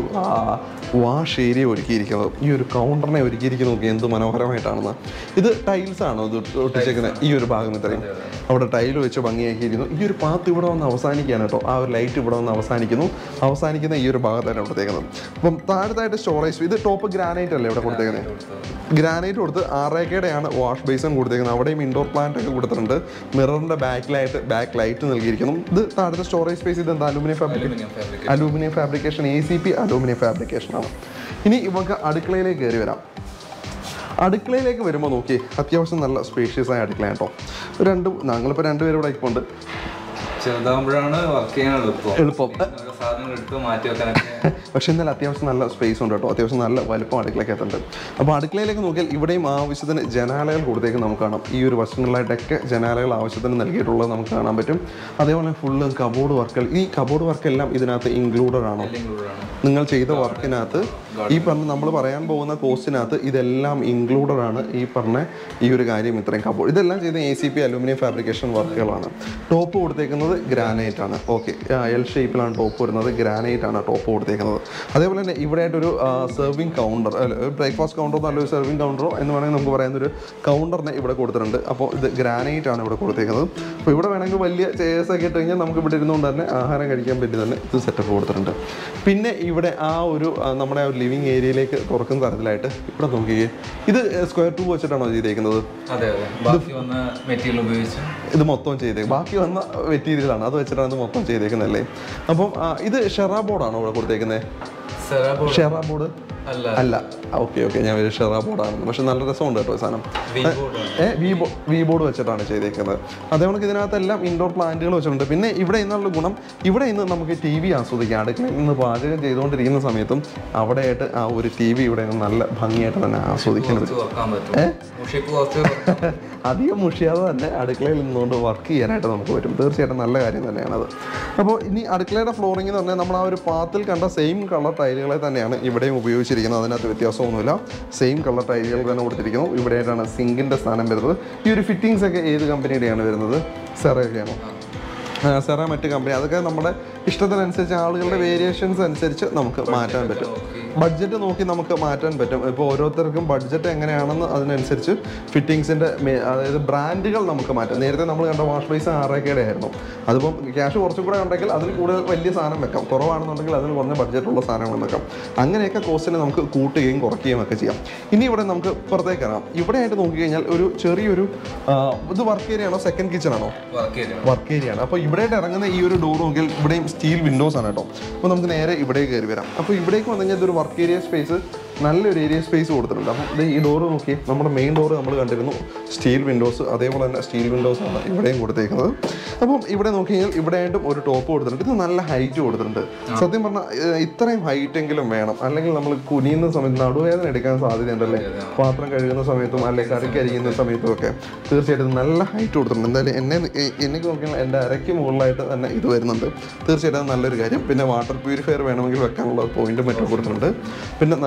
S1: വാഷ് ഏരിയ ഒരുക്കിയിരിക്കുന്നത് ഈ ഒരു കൗണ്ടറിനെ ഒരുക്കിയിരിക്കുന്നത് നോക്കി എന്ത് മനോഹരമായിട്ടാണെന്ന് ഇത് ടൈൽസ് ആണോ ഇത് ഒട്ടിച്ചേക്കുന്നത് ഈ ഒരു ഭാഗം ഇത്രയും അവിടെ ടൈൽ വെച്ച് ഭംഗിയാക്കിയിരിക്കുന്നു ഈ ഒരു പാത്ത് ഇവിടെ വന്ന് അവസാനിക്കുകയാണ് കേട്ടോ ആ ഒരു ലൈറ്റ് ഇവിടെ വന്ന് അവസാനിക്കുന്നു അവസാനിക്കുന്ന ഈ ഒരു ഭാഗത്താണ് കൊടുത്തേക്കുന്നത് അപ്പം താഴത്തായിട്ട് സ്റ്റോറേജ് ഇത് ടോപ്പ് ഗ്രാനൈറ്റ് അല്ലേ ഇവിടെ കൊടുത്തേക്കുന്നത് ഗ്രാനൈറ്റ് കൊടുത്ത് ആറേക്കയുടെയാണ് വാഷ് ബേസൺ കൊടുത്തേക്കുന്നത് അവിടെയും ഇൻഡോർ പ്ലാന്റ് ഒക്കെ കൊടുത്തിട്ടുണ്ട് മിററിന്റെ ബാക്കിലായിട്ട് ബാക്ക് ലൈറ്റ് നൽകിയിരിക്കുന്നു ഇത് താഴത്തെ സ്റ്റോറേജ് സ്പേസ് ഇത് എന്താ aluminium fabric
S2: aluminium fabric
S1: aluminium fabrication A C P aluminium fabrication ആണ് ഇനി നമുക്ക് അടുക്കളയിലേക്ക് കയറി വരാം അടുക്കളയിലേക്ക് വരുമ്പോൾ നോക്കി അത്യാവശ്യം നല്ല സ്പേഷ്യസ് ആയ അടുക്കള കേട്ടോ രണ്ട് ഞങ്ങളിപ്പോൾ രണ്ടുപേരും ഇവിടെ ഇപ്പോൾ ഉണ്ട്
S2: ചെറുതാകുമ്പോഴാണ് വർക്ക് ചെയ്യാൻ എളുപ്പം
S1: എളുപ്പം
S2: ഓരോ സാധനങ്ങൾ എടുത്ത് മാറ്റി വെക്കാനൊക്കെ
S1: പക്ഷെ എന്നാൽ അത്യാവശ്യം നല്ല സ്പേസ് ഉണ്ട് കേട്ടോ അത്യാവശ്യം നല്ല വലുപ്പം അടുക്കളയ്ക്കകത്തുണ്ട് അപ്പോൾ അടുക്കളയിലേക്ക് നോക്കിയാൽ ഇവിടെയും ആവശ്യത്തിന് ജനാലകൾ കൊടുത്തേക്ക് നമുക്ക് കാണാം ഈ ഒരു വശങ്ങളിലായിട്ടൊക്കെ ജനാലകൾ ആവശ്യത്തിന് നൽകിയിട്ടുള്ളത് നമുക്ക് കാണാൻ പറ്റും അതേപോലെ ഫുള്ള് കബോർഡ് വർക്കുകൾ ഈ കബോർഡ് വർക്കെല്ലാം ഇതിനകത്ത് ഇൻക്ലൂഡഡ് ആണോ
S2: ഇൻക്ലൂഡാണ്
S1: നിങ്ങൾ ചെയ്ത വർക്കിനകത്ത് ഈ പറഞ്ഞ നമ്മൾ പറയാൻ പോകുന്ന കോസ്റ്റിനകത്ത് ഇതെല്ലാം ഇൻക്ലൂഡഡ് ആണ് ഈ പറഞ്ഞ ഈ ഒരു കാര്യം ഇത്രയും കബോർഡ് ഇതെല്ലാം ചെയ്ത A C P aluminium fabrication വർക്കുകളാണ് ടോപ്പ് കൊടുത്തേക്കുന്നത് ഗ്രാനൈറ്റ് ആണ് ഓക്കെ എൽ ഷേപ്പിലാണ് ടോപ്പ് വരുന്നത് ഗ്രാനൈറ്റ് ആണ് ടോപ്പ് കൊടുത്തേക്കുന്നത് അതേപോലെ തന്നെ ഇവിടെ ആയിട്ടൊരു സെർവിങ് കൗണ്ടർ ബ്രേക്ക്ഫാസ്റ്റ് കൗണ്ടറോ നല്ലൊരു സെർവിങ് കൗണ്ടറോ എന്ന് വേണമെങ്കിൽ നമുക്ക് പറയുന്ന ഒരു കൗണ്ടറിനെ ഇവിടെ കൊടുത്തിട്ടുണ്ട് അപ്പോൾ ഇത് ഗ്രാനൈറ്റ് ആണ് ഇവിടെ കൊടുത്തേക്കുന്നത് അപ്പോൾ ഇവിടെ വേണമെങ്കിൽ വലിയ ചെയർസ് ഒക്കെ ഇട്ട് കഴിഞ്ഞാൽ നമുക്ക് ഇവിടെ ഇരുന്നുകൊണ്ട് തന്നെ ആഹാരം കഴിക്കാൻ പറ്റി തന്നെ ഇത് സെറ്റപ്പ് കൊടുത്തിട്ടുണ്ട് പിന്നെ ഇവിടെ ആ ഒരു ആ, നമ്മുടെ ആ ഒരു ലിവിങ് ഏരിയയിലേക്ക് തുറക്കുന്ന തരത്തിലായിട്ട് ഇവിടെ നോക്കിയേ ഇത് സ്ക്വയർ ട്യൂബ് വെച്ചിട്ടാണോ ചെയ്തേക്കുന്നത്
S2: അതെ അതെ ബാക്കി വന്ന മെറ്റീരിയൽ ഉപയോഗിച്ച്
S1: ഇത് മൊത്തം ചെയ്തേ ബാക്കി വന്ന മെറ്റീരിയലാണ് അത് വെച്ചിട്ടാണ് ഇത് മൊത്തം ചെയ്തേക്കുന്നതല്ലേ അപ്പം ആ, ഇത് ഷെറാ ബോർഡാണോ ഇവിടെ കൊടുത്തേക്കുന്നത്
S2: സെറാബോ
S1: ഷെറാ ബോർഡ്
S2: അല്ല
S1: അല്ല ഓക്കെ ഓക്കെ ഞാൻ ഒരു ഷെറാ ബോർഡാണ് പക്ഷെ നല്ല രസമുണ്ട് കേട്ടോ ഈ സാധനം
S2: വി ബോർഡ്
S1: ഏ വി ബോ വി ബോർഡ് വെച്ചിട്ടാണ് ചെയ്തേക്കുന്നത് അതേപോലെ ഇതിനകത്തെല്ലാം ഇൻഡോർ പ്ലാന്റുകൾ വെച്ചിട്ടുണ്ട് പിന്നെ ഇവിടെ ഇന്നുള്ള ഗുണം ഇവിടെ ഇന്ന് നമുക്ക് ടി വി ആസ്വദിക്കാം അടുക്കളയിൽ നിന്ന് പാചകം ചെയ്തുകൊണ്ടിരിക്കുന്ന സമയത്തും അവിടെയായിട്ട് ആ ഒരു ടി വി ഇവിടെ നിന്ന് നല്ല ഭംഗിയായിട്ട് തന്നെ ആസ്വദിക്കാൻ പറ്റും
S2: കുറച്ച് വെക്കാൻ പറ്റും മുഷിപ്പ് കുറച്ച് വെക്കാം.
S1: അധികം മുഷിയാതെ തന്നെ അടുക്കളയിൽ നിന്നുകൊണ്ട് വർക്ക് ചെയ്യാനായിട്ട് നമുക്ക് പറ്റും തീർച്ചയായിട്ടും നല്ല കാര്യം തന്നെയാണത് അപ്പോൾ ഇനി അടുക്കളയുടെ ഫ്ലോറിംഗ് എന്ന് പറഞ്ഞാൽ നമ്മൾ ആ ഒരു പാത്തിൽ കണ്ട സെയിം കളർ ടൈലുകളെ തന്നെയാണ് ഇവിടെയും ഉപയോഗിച്ചിരിക്കുന്നത് അതിനകത്ത് വ്യത്യാസമൊന്നുമില്ല സെയിം കളർ ടൈലുകൾ തന്നെ കൊടുത്തിരിക്കുന്നു ഇവിടെയായിട്ടാണ് സിങ്കിൻ്റെ സ്ഥാനം വരുന്നത് ഈ ഒരു ഫിറ്റിങ്സ് ഒക്കെ ഏത് കമ്പനിയുടെയാണ് വരുന്നത് സെറയൊക്കെയാണോ സെറ മറ്റ് കമ്പനി അതൊക്കെ നമ്മുടെ ഇഷ്ടത്തിനനുസരിച്ച് ആളുകളുടെ വേരിയേഷൻസ് അനുസരിച്ച് നമുക്ക് മാറ്റാൻ പറ്റും ബഡ്ജറ്റ് നോക്കി നമുക്ക് മാറ്റാൻ പറ്റും ഇപ്പോൾ ഓരോരുത്തർക്കും ബഡ്ജറ്റ് എങ്ങനെയാണെന്ന് അതിനനുസരിച്ച് ഫിറ്റിങ്സിൻ്റെ അതായത് ബ്രാൻഡുകൾ നമുക്ക് മാറ്റാം നേരത്തെ നമ്മൾ കണ്ട വാഷ് ബേസ് ആറേക്കയുടെ ആയിരുന്നു അതിപ്പം ക്യാഷ് കുറച്ചും കൂടെ ഉണ്ടെങ്കിൽ അതിൽ കൂടുതൽ വലിയ സാധനം വെക്കാം കുറവാണെന്നുണ്ടെങ്കിൽ അതിൽ കുറഞ്ഞ ബഡ്ജറ്റുള്ള സാധനങ്ങൾ വെക്കാം അങ്ങനെയൊക്കെ കോസ്റ്റിനെ നമുക്ക് കൂട്ടുകയും കുറയ്ക്കുകയും ഒക്കെ ചെയ്യാം ഇനി ഇവിടെ നമുക്ക് പുറത്തേക്ക് ഇറങ്ങാം ഇവിടെ ആയിട്ട് നോക്കിക്കഴിഞ്ഞാൽ ഒരു ചെറിയൊരു ആ, ഇത് വർക്ക് ഏരിയ ആണോ സെക്കൻഡ് കിച്ചൺ ആണോ
S2: വർക്ക് ചെയ്യണം
S1: വർക്ക് ഏരിയ ആണ് അപ്പോൾ ഇവിടെയായിട്ട് ഇറങ്ങുന്ന ഈ ഒരു ഡോർ നോക്കിയാൽ ഇവിടെയും സ്റ്റീൽ വിൻഡോസ് ആണ് കേട്ടോ അപ്പോൾ നമുക്ക് നേരെ ഇവിടേക്ക് കയറി വരാം അപ്പോൾ ഇവിടേക്ക് വന്നു കഴിഞ്ഞാൽ ഇതൊരു വർക്ക് ഏരിയ സ്പേസ് നല്ലൊരു ഏരിയ സ്പേസ് കൊടുത്തിട്ടുണ്ട് അപ്പം ഇത് ഈ ഡോർ നോക്കി നമ്മുടെ മെയിൻ ഡോർ നമ്മൾ കണ്ടിരുന്നു സ്റ്റീൽ വിൻഡോസ് അതേപോലെ തന്നെ സ്റ്റീൽ വിൻഡോസ് ആണ് ഇവിടെയും കൊടുത്തേക്കുന്നത് അപ്പം ഇവിടെ നോക്കി കഴിഞ്ഞാൽ ഇവിടെയായിട്ടും ഒരു ടോപ്പ് കൊടുത്തിട്ടുണ്ട് ഇത് നല്ല ഹൈറ്റ് കൊടുത്തിട്ടുണ്ട് സത്യം പറഞ്ഞാൽ ഏഹ്, ഇത്രയും ഹൈറ്റ് എങ്കിലും വേണം അല്ലെങ്കിൽ നമ്മൾ കുനിയുന്ന സമയത്ത് നടുവേദന എടുക്കാൻ സാധ്യതയുണ്ടല്ലേ പാത്രം കഴുകുന്ന സമയത്തും അല്ലെങ്കിൽ കറി കരിയുന്ന സമയത്തും ഒക്കെ തീർച്ചയായിട്ടും ഇത് നല്ല ഹൈറ്റ് കൊടുത്തിട്ടുണ്ട് എന്തായാലും എന്നെ എ- എനിക്ക് നോക്കിയാൽ എൻ്റെ അരയ്ക്ക് മുകളിലായിട്ട് തന്നെ ഇത് വരുന്നുണ്ട് തീർച്ചയായിട്ടും അത് നല്ലൊരു കാര്യം പിന്നെ വാട്ടർ പ്യൂരിഫയർ വേണമെങ്കിൽ വെക്കാനുള്ള പോയിന്റും മറ്റും കൊടുത്തിട്ടുണ്ട് പിന്നെ നല്ല എയർ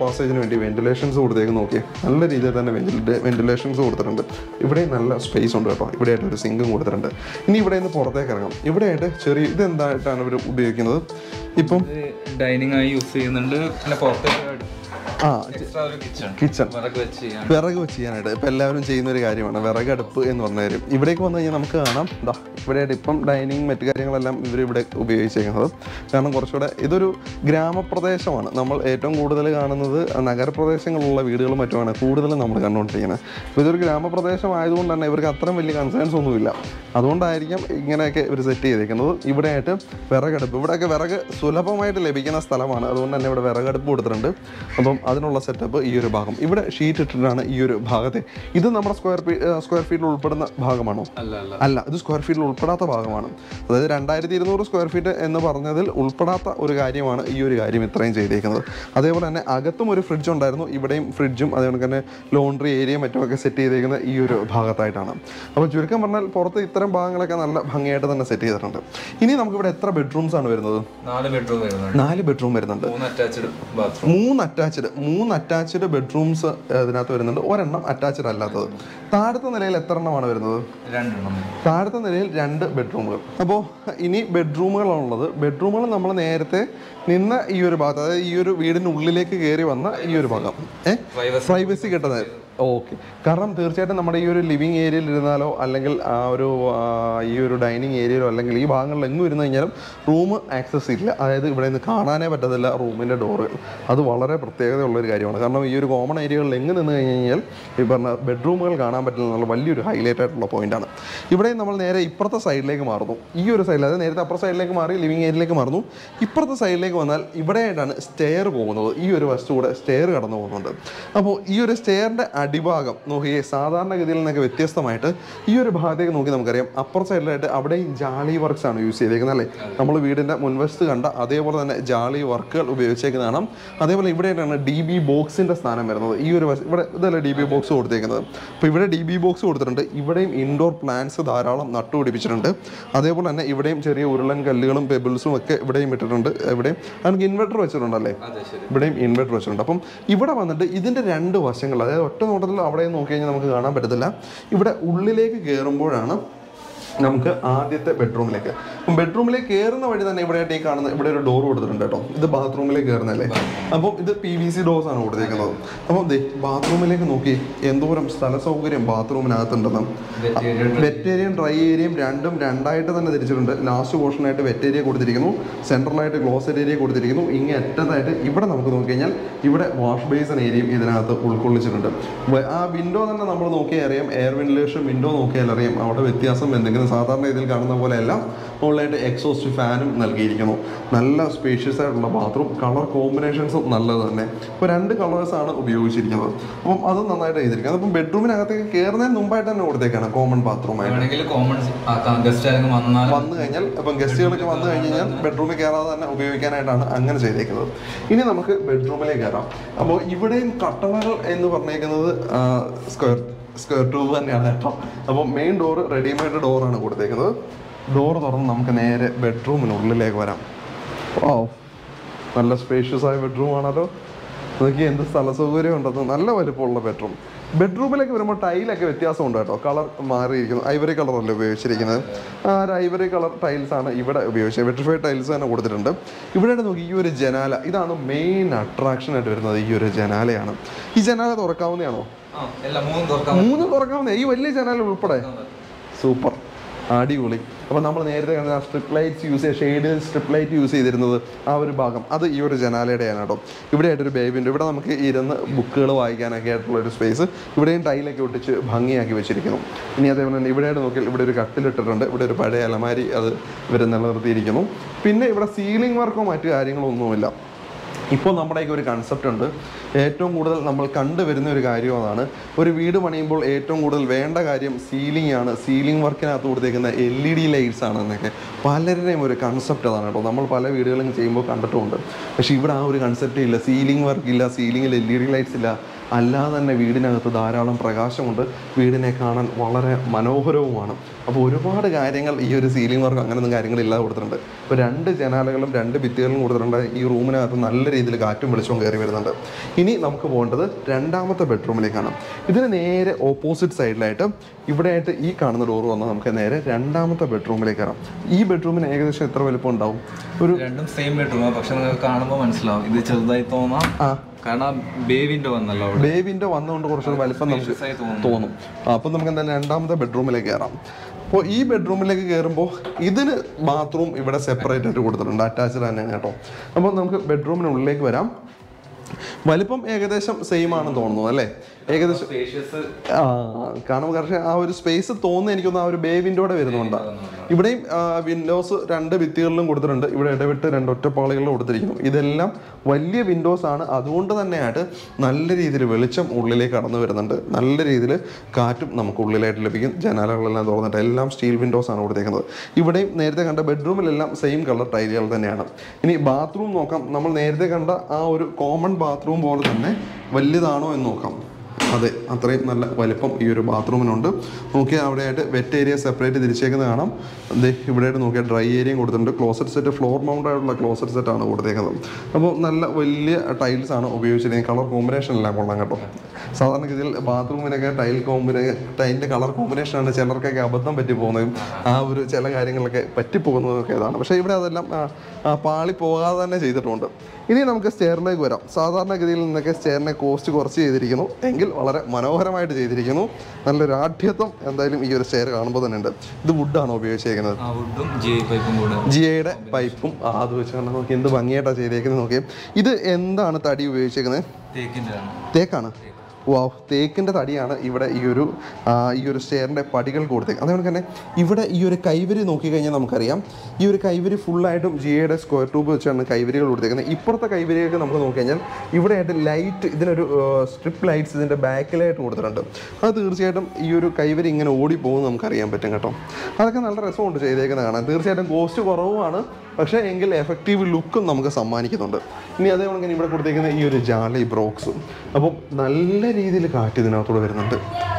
S1: പാസേജിന് വേണ്ടി വെന്റിലേഷൻസ് കൊടുത്തേക്ക് നോക്കിയേ നല്ല രീതിയിൽ തന്നെ വെന്റിലേഷൻസ് കൊടുത്തിട്ടുണ്ട് ഇവിടെ നല്ല സ്പേസ് ഉണ്ട് കേട്ടോ ഇവിടെ ആയിട്ട് ഒരു സിങ്കും കൊടുത്തിട്ടുണ്ട് ഇനി ഇവിടെ നിന്ന് പുറത്തേക്ക് ഇറങ്ങാം ഇവിടെ ആയിട്ട് ചെറിയ ഇത് എന്തായിട്ടാണ് ഇവർ ഉപയോഗിക്കുന്നത് ഇപ്പം
S2: ഡൈനിങ് ആയി യൂസ് ചെയ്യുന്നുണ്ട് പിന്നെ പുറത്തേക്ക്
S1: ആ
S2: എക്സ്ട്രാ ഒരു കിച്ചൺ
S1: കിച്ചൺ
S2: വിറക് വെച്ച് ചെയ്യാൻ
S1: വിറക് വെച്ച് ചെയ്യാനായിട്ട് ഇപ്പം എല്ലാവരും ചെയ്യുന്ന ഒരു കാര്യമാണ് വിറകടുപ്പ് എന്ന് പറഞ്ഞ കാര്യം ഇവിടേക്ക് വന്നു കഴിഞ്ഞാൽ നമുക്ക് കാണാം ദാ ഇവിടെ ഇപ്പം ഡൈനിങ് മറ്റു കാര്യങ്ങളെല്ലാം ഇവർ ഇവിടെ ഉപയോഗിച്ചേക്കുന്നത് കാരണം കുറച്ചുകൂടെ ഇതൊരു ഗ്രാമപ്രദേശമാണ് നമ്മൾ ഏറ്റവും കൂടുതൽ കാണുന്നത് നഗരപ്രദേശങ്ങളിലുള്ള വീടുകളും മറ്റുമാണ് കൂടുതലും നമ്മൾ കണ്ടുകൊണ്ടിരിക്കുന്നത് അപ്പോൾ ഇതൊരു ഗ്രാമപ്രദേശം ആയതുകൊണ്ട് തന്നെ ഇവർക്ക് അത്രയും വലിയ കൺസേൺസ് ഒന്നുമില്ല അതുകൊണ്ടായിരിക്കും ഇങ്ങനെയൊക്കെ ഇവർ സെറ്റ് ചെയ്തേക്കുന്നത് ഇവിടെയായിട്ട് വിറകടുപ്പ് ഇവിടെയൊക്കെ വിറക് സുലഭമായിട്ട് ലഭിക്കുന്ന സ്ഥലമാണ് അതുകൊണ്ട് തന്നെ ഇവിടെ വിറകടുപ്പ് കൊടുത്തിട്ടുണ്ട് അപ്പം അതിനുള്ള സെറ്റപ്പ് ഈ ഒരു ഭാഗം ഇവിടെ ഷീറ്റ് ഇട്ടിട്ടാണ് ഈ ഒരു ഭാഗത്തെ ഇത് നമ്മുടെ സ്ക്വയർ ഫീ സ്ക്വയർ ഫീറ്റിൽ ഉൾപ്പെടുന്ന ഭാഗമാണോ
S2: അല്ല അല്ല
S1: അല്ല ഇത് സ്ക്വയർ ഫീറ്റിൽ ഉൾപ്പെടാത്ത ഭാഗമാണ് അതായത് രണ്ടായിരത്തി ഇരുന്നൂറ് സ്ക്വയർ ഫീറ്റ് എന്ന് പറഞ്ഞതിൽ ഉൾപ്പെടാത്ത ഒരു കാര്യമാണ് ഈ ഒരു കാര്യം ഇത്രയും ചെയ്തേക്കുന്നത് അതേപോലെ തന്നെ അകത്തും ഒരു ഫ്രിഡ്ജ് ഉണ്ടായിരുന്നു ഇവിടെയും ഫ്രിഡ്ജും അതേപോലെ തന്നെ ലോണ്ടറി ഏരിയയും മറ്റുമൊക്കെ സെറ്റ് ചെയ്തേക്കുന്നത് ഈ ഒരു ഭാഗത്തായിട്ടാണ് അപ്പോൾ ചുരുക്കം പറഞ്ഞാൽ പുറത്ത് ഇത്തരം ഭാഗങ്ങളൊക്കെ നല്ല ഭംഗിയായിട്ട് തന്നെ സെറ്റ് ചെയ്തിട്ടുണ്ട് ഇനി നമുക്കിവിടെ എത്ര ബെഡ്റൂംസ് ആണ് വരുന്നത്
S2: നാല് ബെഡ്റൂം വരുന്നുണ്ട്
S1: നാല് ബെഡ്റൂം വരുന്നുണ്ട്
S2: മൂന്ന് അറ്റാച്ച്ഡ് ബാത്റൂം
S1: മൂന്ന് അറ്റാച്ച്ഡ് മൂന്ന് അറ്റാച്ച്ഡ് ബെഡ്റൂംസ് ഇതിനകത്ത് വരുന്നുണ്ട് ഒരെണ്ണം അറ്റാച്ച്ഡ് അല്ലാത്തത് താഴത്തെ നിലയിൽ എത്ര എണ്ണമാണ് വരുന്നത്
S2: രണ്ടെണ്ണം
S1: താഴത്തെ നിലയിൽ രണ്ട് ബെഡ്റൂമുകൾ അപ്പോൾ ഇനി ബെഡ്റൂമുകളാണുള്ളത് ബെഡ്റൂമുകൾ നമ്മൾ നേരത്തെ നിന്ന ഈ ഒരു ഭാഗത്ത് അതായത് ഈ ഒരു വീടിൻ്റെ ഉള്ളിലേക്ക് കയറി വന്ന ഈ ഒരു ഭാഗം ഏ
S2: Privacy.
S1: പ്രൈവസി കിട്ടുന്നത് ഓക്കെ കാരണം തീർച്ചയായിട്ടും നമ്മുടെ ഈ ഒരു ലിവിങ് ഏരിയയിൽ ഇരുന്നാലോ അല്ലെങ്കിൽ ആ ഒരു ആ, ഈ ഒരു ഡൈനിങ് ഏരിയയിലോ അല്ലെങ്കിൽ ഈ ഭാഗങ്ങളിൽ എങ്ങും ഇരുന്ന് കഴിഞ്ഞാലും റൂം ആക്സസ് ഇല്ല അതായത് ഇവിടെ നിന്ന് കാണാനേ പറ്റത്തില്ല റൂമിൻ്റെ ഡോറുകൾ അത് വളരെ പ്രത്യേകതയുള്ളൊരു കാര്യമാണ് കാരണം ഈ ഒരു കോമൺ ഏരിയകളിൽ എങ്ങ് നിന്ന് കഴിഞ്ഞ് കഴിഞ്ഞാൽ ഈ പറഞ്ഞ ബെഡ്റൂമുകൾ കാണാൻ പറ്റില്ല എന്നുള്ള വലിയൊരു ഹൈലൈറ്റ് ആയിട്ടുള്ള പോയിന്റാണ് ഇവിടെ നമ്മൾ നേരെ ഇപ്പുറത്തെ സൈഡിലേക്ക് മാറുന്നു ഈ ഒരു സൈഡിൽ അതായത് നേരത്തെ അപ്പുറത്തെ സൈഡിലേക്ക് മാറി ലിവിങ് ഏരിയയിലേക്ക് മാറുന്നു ഇപ്പുറത്തെ സൈഡിലേക്ക് വന്നാൽ ഇവിടെയായിട്ടാണ് സ്റ്റെയർ പോകുന്നത് ഈ ഒരു വശത്തുകൂടെ സ്റ്റെയർ കടന്നു പോകുന്നുണ്ട് അപ്പോൾ ഈ ഒരു സ്റ്റെയറിൻ്റെ അടിഭാഗം നോക്കിയേ സാധാരണഗതിയിൽ നിന്നൊക്കെ വ്യത്യസ്തമായിട്ട് ഈ ഒരു ഭാഗത്തേക്ക് നോക്കി നമുക്കറിയാം അപ്പുറ സൈഡിലായിട്ട് അവിടെയും ജാളി വർക്ക്സ് ആണ് യൂസ് ചെയ്തേക്കുന്നത് അല്ലേ നമ്മൾ വീടിൻ്റെ മുൻവശത്ത് കണ്ട അതേപോലെ തന്നെ ജാളി വർക്കുകൾ ഉപയോഗിച്ചേക്കുന്നത് കാണാം അതേപോലെ ഇവിടെയായിട്ടാണ് ഡി ബി ബോക്സിൻ്റെ സ്ഥാനം വരുന്നത് ഈ ഒരു വശം ഇവിടെ ഇതല്ലേ ഡി ബി ബോക്സ് കൊടുത്തേക്കുന്നത് അപ്പോൾ ഇവിടെ ഡി ബി ബോക്സ് കൊടുത്തിട്ടുണ്ട് ഇവിടെയും ഇൻഡോർ പ്ലാന്റ്സ് ധാരാളം നട്ടുപിടിപ്പിച്ചിട്ടുണ്ട് അതേപോലെ തന്നെ ഇവിടെയും ചെറിയ ഉരുളൻ കല്ലുകളും പെബിൾസും ഒക്കെ ഇവിടെയും ഇട്ടിട്ടുണ്ട് ഇവിടെയും നമുക്ക് ഇൻവെർട്ടർ വെച്ചിട്ടുണ്ടല്ലേ
S2: അതെ ശരി
S1: ഇവിടെയും ഇൻവെർട്ടർ വെച്ചിട്ടുണ്ട് അപ്പം ഇവിടെ വന്നിട്ട് ഇതിൻ്റെ രണ്ട് വശങ്ങൾ അതായത് ഒറ്റ നോട്ടത്തിൽ അവിടെ നോക്കി കഴിഞ്ഞാൽ നമുക്ക് കാണാൻ പറ്റത്തില്ല ഇവിടെ ഉള്ളിലേക്ക് കയറുമ്പോഴാണ് നമുക്ക് ആദ്യത്തെ ബെഡ്റൂമിലേക്ക് അപ്പം ബെഡ്റൂമിലേക്ക് കയറുന്ന വഴി തന്നെ ഇവിടെ ഈ കാണുന്ന ഇവിടെ ഒരു ഡോർ കൊടുത്തിട്ടുണ്ട് കേട്ടോ ഇത് ബാത്റൂമിലേക്ക് കയറുന്നല്ലേ അപ്പം ഇത് പി വി സി ഡോർസ് ആണ് കൊടുത്തേക്കുന്നത് അപ്പം ദേ ബാത്റൂമിലേക്ക് നോക്കി എന്തോരം സ്ഥല സൗകര്യം ബാത്റൂമിനകത്തുണ്ടെന്ന് വെറ്റ് ഏരിയയും ഡ്രൈ ഏരിയയും രണ്ടും രണ്ടായിട്ട് തന്നെ തിരിച്ചിട്ടുണ്ട് ലാസ്റ്റ് പോർഷനായിട്ട് വെറ്റ് ഏരിയ കൊടുത്തിരിക്കുന്നു സെൻട്രലായിട്ട് ക്ലോസറ്റ് ഏരിയ കൊടുത്തിരിക്കുന്നു ഇങ്ങനെ അറ്റത്തായിട്ട് ഇവിടെ നമുക്ക് നോക്കി കഴിഞ്ഞാൽ ഇവിടെ വാഷ് ബേസിൻ ഏരിയയും ഇതിനകത്ത് ഉൾക്കൊള്ളിച്ചിട്ടുണ്ട് വ- ആ വിൻഡോ തന്നെ നമ്മൾ നോക്കിയാൽ അറിയാം എയർ വെന്റിലേഷൻ വിൻഡോ നോക്കിയാൽ അറിയാം അവിടെ വ്യത്യാസം എന്തെങ്കിലും സാധാരണ ഇതിൽ കാണുന്ന പോലെയല്ല മുകളിലായിട്ട് എക്സോസ്റ്റ് ഫാനും നൽകിയിരിക്കുന്നു നല്ല സ്പേഷ്യസ് ആയിട്ടുള്ള ബാത്റൂം കളർ കോമ്പിനേഷൻസും നല്ലത് തന്നെ ഇപ്പോൾ രണ്ട് കളേഴ്സാണ് ഉപയോഗിച്ചിരിക്കുന്നത് അപ്പം അത് നന്നായിട്ട് ചെയ്തിരിക്കുന്നത് അപ്പം ബെഡ്റൂമിനകത്തേക്ക് കയറുന്നതിന് മുമ്പായിട്ട് തന്നെ കൊടുത്തേക്കാണ് കോമൺ ബാത്റൂമായിട്ട്
S2: വേണമെങ്കിൽ കോമൺ ആക്കാം ഗസ്റ്റ് ആരെങ്കിലും വന്നാൽ
S1: വന്നു കഴിഞ്ഞാൽ ഇപ്പം ഗസ്റ്റുകളൊക്കെ വന്നു കഴിഞ്ഞ് കഴിഞ്ഞാൽ ബെഡ്റൂമിൽ കയറാതെ തന്നെ ഉപയോഗിക്കാനായിട്ടാണ് അങ്ങനെ ചെയ്തേക്കുന്നത് ഇനി നമുക്ക് ബെഡ്റൂമിലേക്ക് കയറാം അപ്പോൾ ഇവിടെയും കട്ടളകൾ എന്ന് പറഞ്ഞേക്കുന്നത് സ്ക്വയർ സ്ക്വയർ ട്യൂബ് തന്നെയാണ് കേട്ടോ അപ്പോൾ മെയിൻ ഡോറ് റെഡിമെയ്ഡ് ഡോറാണ് കൊടുത്തേക്കുന്നത് ഡോർ തുറന്ന് നമുക്ക് നേരെ ബെഡ്റൂമിനുള്ളിലേക്ക് വരാം ഓ നല്ല സ്പേഷ്യസ് ആയ ബെഡ്റൂം ആണല്ലോ നോക്കി എന്ത് സ്ഥല സൗകര്യം ഉണ്ടെന്ന് നല്ല വലുപ്പമുള്ള ബെഡ്റൂം ബെഡ്റൂമിലേക്ക് വരുമ്പോൾ ടൈലൊക്കെ വ്യത്യാസമുണ്ട് കേട്ടോ കളർ മാറിയിരിക്കുന്നു ഐവറി കളറല്ലേ ഉപയോഗിച്ചിരിക്കുന്നത് ആ ഒരു ഐവറി കളർ ടൈൽസ് ആണ് ഇവിടെ ഉപയോഗിച്ചത് വെട്രിഫൈഡ് ടൈൽസ് തന്നെ കൊടുത്തിട്ടുണ്ട് ഇവിടെ നോക്കി ഈ ഒരു ജനാല ഇതാണ് മെയിൻ അട്രാക്ഷൻ ആയിട്ട് വരുന്നത് ഈ ഒരു ജനാലയാണ് ഈ ജനാല തുറക്കാവുന്നതാണോ
S2: ആ എല്ലാം മൂന്നും തുറക്കാം
S1: മൂന്ന് തുറക്കാവുന്ന ഈ വലിയ ജനാല ഉൾപ്പെടെ സൂപ്പർ അടിപൊളി അപ്പോൾ നമ്മൾ നേരത്തെ കണ്ട സ്ട്രിപ്പ് ലൈറ്റ്സ് യൂസ് ചെയ്ത് ഷെയ്ഡ് സ്ട്രിപ്പ് ലൈറ്റ് യൂസ് ചെയ്തിരുന്നത് ആ ഒരു ഭാഗം അത് ഈ ഒരു ജനാലയുടെയാണ് കേട്ടോ ഇവിടെ ആയിട്ടൊരു ബേബി ഉണ്ട് ഇവിടെ നമുക്ക് ഇരുന്ന് ബുക്കുകൾ വായിക്കാനൊക്കെ ആയിട്ടുള്ള ഒരു സ്പേസ് ഇവിടെയും ടൈലൊക്കെ ഒട്ടിച്ച് ഭംഗിയാക്കി വെച്ചിരിക്കുന്നു ഇനി അതേപോലെ തന്നെ ഇവിടെയായിട്ട് നോക്കിയാൽ ഇവിടെ ഒരു കട്ടിലിട്ടിട്ടുണ്ട് ഇവിടെ ഒരു പഴയ അലമാരി അത് ഇവർ നിലനിർത്തിയിരിക്കുന്നു പിന്നെ ഇവിടെ സീലിംഗ് വർക്കോ മറ്റു കാര്യങ്ങളോ ഒന്നുമില്ല ഇപ്പോൾ നമ്മുടെയൊക്കെ ഒരു കൺസെപ്റ്റ് ഉണ്ട് ഏറ്റവും കൂടുതൽ നമ്മൾ കണ്ടുവരുന്ന ഒരു കാര്യം അതാണ് ഒരു വീട് പണിയുമ്പോൾ ഏറ്റവും കൂടുതൽ വേണ്ട കാര്യം സീലിംഗ് ആണ് സീലിംഗ് വർക്കിനകത്ത് കൊടുത്തേക്കുന്ന എൽ ഇ ഡി ലൈറ്റ്സ് ആണ് എന്നൊക്കെ പലരുടെയും ഒരു കൺസെപ്റ്റ് അതാണ് കേട്ടോ നമ്മൾ പല വീടുകളും ചെയ്യുമ്പോൾ കണ്ടിട്ടുമുണ്ട് പക്ഷേ ഇവിടെ ആ ഒരു കൺസെപ്റ്റ് ഇല്ല സീലിംഗ് വർക്ക് ഇല്ല സീലിംഗിൽ എൽ ഇ ഡി ലൈറ്റ്സ് ഇല്ല അല്ലാതെ തന്നെ വീടിനകത്ത് ധാരാളം പ്രകാശമുണ്ട് വീടിനെ കാണാൻ വളരെ മനോഹരവുമാണ് അപ്പോൾ ഒരുപാട് കാര്യങ്ങൾ ഈ ഒരു സീലിംഗ് വർക്ക് അങ്ങനെയൊന്നും കാര്യങ്ങളില്ലാതെ കൊടുത്തിട്ടുണ്ട് ഇപ്പോൾ രണ്ട് ജനാലകളും രണ്ട് ഭിത്തികളും കൊടുത്തിട്ടുണ്ട് ഈ റൂമിനകത്ത് നല്ല രീതിയിൽ കാറ്റും വെളിച്ചവും കയറി വരുന്നുണ്ട് ഇനി നമുക്ക് പോകേണ്ടത് രണ്ടാമത്തെ ബെഡ്റൂമിലേക്കാണ് ഇതിന് നേരെ ഓപ്പോസിറ്റ് സൈഡിലായിട്ട് ഇവിടെയായിട്ട് ഈ കാണുന്ന ഡോർ വന്നാൽ നമുക്ക് നേരെ രണ്ടാമത്തെ ബെഡ്റൂമിലേക്ക് കയറാം ഈ ബെഡ്റൂമിന് ഏകദേശം എത്ര വലുപ്പം ഉണ്ടാവും ഒരു
S2: രണ്ടും സെയിം ബെഡ്റൂമാണ് പക്ഷെ നിങ്ങൾക്ക് കാണുമ്പോൾ മനസ്സിലാവും ഇത് ചെറുതായി തോന്നാം
S1: ആ
S2: കാരണം ബേ വിൻഡോ വന്നല്ലോ അവിടെ
S1: ബേ വിൻഡോ വന്നുകൊണ്ട് കുറച്ചൊരു വലിപ്പം നമുക്ക്
S2: Spacious ആയി തോന്നും
S1: തോന്നും ആ, അപ്പം നമുക്ക് എന്തായാലും രണ്ടാമത്തെ ബെഡ്റൂമിലേക്ക് കയറാം അപ്പോൾ ഈ ബെഡ്റൂമിലേക്ക് കയറുമ്പോൾ ഇതിന് ബാത്റൂം ഇവിടെ സെപ്പറേറ്റ് ആയിട്ട് കൊടുത്തിട്ടുണ്ട് അറ്റാച്ച്ഡ് തന്നെയാണ് കേട്ടോ അപ്പോൾ നമുക്ക് ബെഡ്റൂമിനുള്ളിലേക്ക് വരാം വലിപ്പം ഏകദേശം സെയിം ആണെന്ന് തോന്നുന്നു അല്ലേ ഏകദേശം
S2: സ്പേഷ്യസ്
S1: ആ കാണുമ്പോൾ പക്ഷേ ആ ഒരു സ്പേസ് തോന്നുന്ന എനിക്കൊന്ന് ആ ഒരു ബേ വിൻഡോടെ വരുന്നുണ്ട് ഇവിടെയും വിൻഡോസ് രണ്ട് ഭിത്തികളിലും കൊടുത്തിട്ടുണ്ട് ഇവിടെ ഇടവിട്ട് രണ്ട് ഒറ്റപ്പാളികളിലും കൊടുത്തിരിക്കുന്നു ഇതെല്ലാം വലിയ വിൻഡോസ് ആണ് അതുകൊണ്ട് തന്നെയായിട്ട് നല്ല രീതിയിൽ വെളിച്ചം ഉള്ളിലേക്ക് കടന്നു വരുന്നുണ്ട് നല്ല രീതിയിൽ കാറ്റും നമുക്ക് ഉള്ളിലായിട്ട് ലഭിക്കും ജനാലകളെല്ലാം തുറന്നിട്ട് എല്ലാം സ്റ്റീൽ വിൻഡോസ് ആണ് കൊടുത്തേക്കുന്നത് ഇവിടെയും നേരത്തെ കണ്ട ബെഡ്റൂമിലെല്ലാം സെയിം കളർ ടൈലുകൾ തന്നെയാണ് ഇനി ബാത്റൂം നോക്കാം നമ്മൾ നേരത്തെ കണ്ട ആ ഒരു കോമൺ ബാത്റൂം പോലെ തന്നെ വലിയതാണോ എന്ന് നോക്കാം അതെ അത്രയും നല്ല വലിപ്പം ഈ ഒരു ബാത്റൂമിനുണ്ട് നോക്കിയാൽ അവിടെയായിട്ട് വെറ്റ് ഏരിയ സെപ്പറേറ്റ് തിരിച്ചേക്കുന്നത് കാണാം ദേ ഇവിടെയായിട്ട് നോക്കിയാൽ ഡ്രൈ ഏരിയയും കൊടുത്തിട്ടുണ്ട് ക്ലോസറ്റ് സെറ്റ് ഫ്ലോർ മൗണ്ട് ആയിട്ടുള്ള ക്ലോസറ്റ് സെറ്റ് ആണ് കൊടുത്തേക്കുന്നത് അപ്പോൾ നല്ല വലിയ ടൈൽസ് ആണ് ഉപയോഗിച്ചിരിക്കുന്നത് കളർ കോമ്പിനേഷൻ എല്ലാം കൊള്ളാം കേട്ടോ സാധാരണഗതിയിൽ ബാത്റൂമിനൊക്കെ ടൈൽ കോമ്പിനേ ടൈലിൻ്റെ കളർ കോമ്പിനേഷനാണ് ചിലർക്കൊക്കെ അബദ്ധം പറ്റി പോകുന്നതും ആ ഒരു ചില കാര്യങ്ങളൊക്കെ പറ്റിപ്പോകുന്നതൊക്കെ ഇതാണ് പക്ഷേ ഇവിടെ അതെല്ലാം ആ, ആ, പാളി പോകാതെ തന്നെ ചെയ്തിട്ടുണ്ട് ഇനി നമുക്ക് സ്റ്റെയറിലേക്ക് വരാം സാധാരണഗതിയിൽ നിന്നൊക്കെ സ്റ്റെയറിനെ കോസ്റ്റ് കുറച്ച് ചെയ്തിരിക്കുന്നു എങ്കിൽ വളരെ മനോഹരമായിട്ട് ചെയ്തിരിക്കുന്നു നല്ലൊരു ആഢ്യത്വം എന്തായാലും ഈ ഒരു സ്റ്റെയർ കാണുമ്പോൾ തന്നെ ഉണ്ട് ഇത് വുഡാണോ ഉപയോഗിച്ചേക്കുന്നത്
S2: ആ വുഡും ജി ഐ പൈപ്പും കൂടെ
S1: ജി ഐയുടെ പൈപ്പും ആ, അത് വെച്ച് കണ്ടാൽ നോക്കി എന്ത് ഭംഗിയായിട്ടാണ് ചെയ്തേക്കുന്നത് നോക്കി ഇത് എന്താണ് തടി ഉപയോഗിച്ചേക്കുന്നത്
S2: തേക്കിൻ്റെ ആണ്
S1: തേക്കാണ് വാവ് തേക്കിൻ്റെ തടിയാണ് ഇവിടെ ഈ ഒരു ആ, ഈ ഒരു സ്റ്റെയറിൻ്റെ പടികൾ കൊടുത്തേക്ക് അതുകൊണ്ട് തന്നെ ഇവിടെ ഈ ഒരു കൈവരി നോക്കിക്കഴിഞ്ഞാൽ നമുക്കറിയാം ഈ ഒരു കൈവരി ഫുള്ളായിട്ടും ജി എയുടെ സ്ക്വയർ ട്യൂബ് വെച്ചാണ് കൈവരികൾ കൊടുത്തേക്കുന്നത് ഇപ്പുറത്തെ കൈവരിയൊക്കെ നമുക്ക് നോക്കിക്കഴിഞ്ഞാൽ ഇവിടെയായിട്ട് ലൈറ്റ് ഇതിനൊരു സ്ട്രിപ്പ് ലൈറ്റ്സ് ഇതിൻ്റെ ബാക്കിലായിട്ട് കൊടുത്തിട്ടുണ്ട് അത് തീർച്ചയായിട്ടും ഈ ഒരു കൈവരി ഇങ്ങനെ ഓടി പോകുന്നത് നമുക്കറിയാൻ പറ്റും കേട്ടോ അതൊക്കെ നല്ല രസമുണ്ട് ചെയ്തേക്കുന്നത് കാണാൻ തീർച്ചയായിട്ടും കോസ്റ്റ് കുറവുമാണ് പക്ഷേ എങ്കിൽ എഫക്റ്റീവ് ലുക്കും നമുക്ക് സമ്മാനിക്കുന്നുണ്ട് ഇനി അതേപോലെ തന്നെ ഇവിടെ കൊടുത്തേക്കുന്ന ഈ ഒരു ജാലി ബ്രോക്സും അപ്പം നല്ല രീതിയിൽ കാറ്റ് ഇതിനകത്തൂടെ വരുന്നുണ്ട്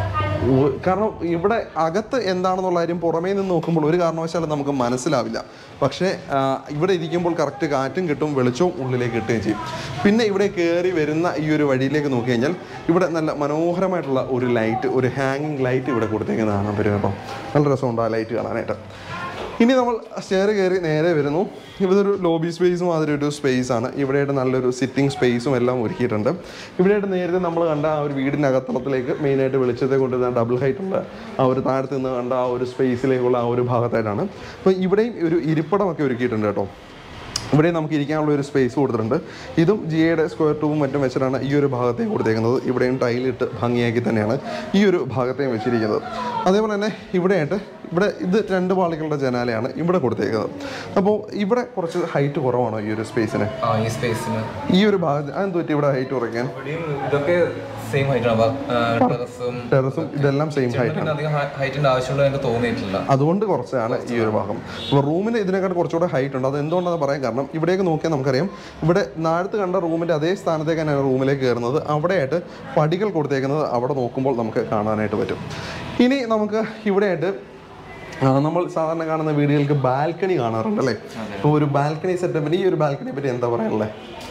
S1: ഉ- കാരണം ഇവിടെ അകത്ത് എന്താണെന്നുള്ള കാര്യം പുറമേ നിന്ന് നോക്കുമ്പോൾ ഒരു കാരണവശാലും നമുക്ക് മനസ്സിലാവില്ല പക്ഷേ ആ, ഇവിടെ ഇരിക്കുമ്പോൾ കറക്റ്റ് കാറ്റും കിട്ടും വെളിച്ചവും ഉള്ളിലേക്ക് കിട്ടുകയും ചെയ്യും പിന്നെ ഇവിടെ കയറി വരുന്ന ഈ ഒരു വഴിയിലേക്ക് നോക്കി കഴിഞ്ഞാൽ ഇവിടെ നല്ല മനോഹരമായിട്ടുള്ള ഒരു ലൈറ്റ് ഒരു ഹാങ്ങിങ് ലൈറ്റ് ഇവിടെ കൊടുത്തേക്കുന്നത് കാണാൻ പറ്റും കേട്ടോ നല്ല രസമുണ്ട് ആ ലൈറ്റ് കാണാനായിട്ട് ഇനി നമ്മൾ സ്റ്റെയർ കയറി നേരെ വരുന്നു ഇതൊരു ലോബി സ്പേസ് മാതിരി ഒരു സ്പേസ് ആണ് ഇവിടെയായിട്ട് നല്ലൊരു സിറ്റിംഗ് സ്പേസും എല്ലാം ഒരുക്കിയിട്ടുണ്ട് ഇവിടെയായിട്ട് നേരത്തെ നമ്മൾ കണ്ട ആ ഒരു വീടിൻ്റെ അകത്തളത്തിലേക്ക് മെയിനായിട്ട് വെളിച്ചത്തെ കൊണ്ടുവരുന്ന ഡബിൾ ഹൈറ്റ് ഉള്ള ആ ഒരു താഴത്ത് നിന്ന് കണ്ട ആ ഒരു സ്പേസിലേക്കുള്ള ആ ഒരു ഭാഗത്തായിട്ടാണ് അപ്പോൾ ഇവിടെയും ഒരു ഇരിപ്പിടമൊക്കെ ഒരുക്കിയിട്ടുണ്ട് കേട്ടോ ഇവിടെ നമുക്ക് ഇരിക്കാനുള്ള ഒരു സ്പേസ് കൊടുത്തിട്ടുണ്ട് ഇതും ജിയുടെ സ്ക്വയർ ട്യൂബും മറ്റും വെച്ചിട്ടാണ് ഈ ഒരു ഭാഗത്തേക്ക് കൊടുത്തേക്കുന്നത് ഇവിടെയും ടൈലിട്ട് ഭംഗിയാക്കി തന്നെയാണ് ഈ ഒരു ഭാഗത്തെയും വെച്ചിരിക്കുന്നത് അതേപോലെ തന്നെ ഇവിടെയായിട്ട് ഇവിടെ ഇത് രണ്ട് പാളികളുടെ ജനാലയാണ് ഇവിടെ കൊടുത്തേക്കുന്നത് അപ്പോൾ ഇവിടെ കുറച്ച് ഹൈറ്റ് കുറവാണോ ഈ ഒരു സ്പേസിന്
S2: ആ ഈ സ്പേസിന്
S1: ഈ ഒരു ഭാഗത്ത് അതെന്ത് പറ്റി ഇവിടെ ഹൈറ്റ് കുറയ്ക്കാൻ
S2: ഇവിടെയും ഇതൊക്കെ സെയിം ഹൈറ്റ് ആണ് ടെറസും
S1: ടെറസും ഇതെല്ലാം സെയിം ഹൈറ്റ്
S2: പിന്നെ അധികം ഹൈറ്റിന്റെ ആവശ്യമുള്ള എനിക്ക് തോന്നിയിട്ടില്ല
S1: അതുകൊണ്ട് കുറച്ചാണ് ഈ ഒരു ഭാഗം അപ്പോൾ റൂമിന് ഇതിനെക്കാട്ട് കുറച്ചുകൂടെ ഹൈറ്റ് ഉണ്ട് അത് എന്തുകൊണ്ടാണെന്ന് പറയാൻ കാരണം ഇവിടേക്ക് നോക്കിയാൽ നമുക്കറിയാം ഇവിടെ നാഴത്ത് കണ്ട റൂമിൻ്റെ അതേ സ്ഥാനത്തേക്ക് തന്നെയാണ് റൂമിലേക്ക് കയറുന്നത് അവിടെയായിട്ട് പടികൾ കൊടുത്തേക്കുന്നത് അവിടെ നോക്കുമ്പോൾ നമുക്ക് കാണാനായിട്ട് പറ്റും ഇനി നമുക്ക് ഇവിടെയായിട്ട് ആ, നമ്മൾ സാധാരണ കാണുന്ന വീടുകൾക്ക് ബാൽക്കണി കാണാറുണ്ടല്ലേ അപ്പോൾ ഒരു ബാൽക്കണി സെറ്റപ്പിന് ഈ ഒരു ബാൽക്കണിയെ പറ്റി എന്താ പറയാനുള്ളത്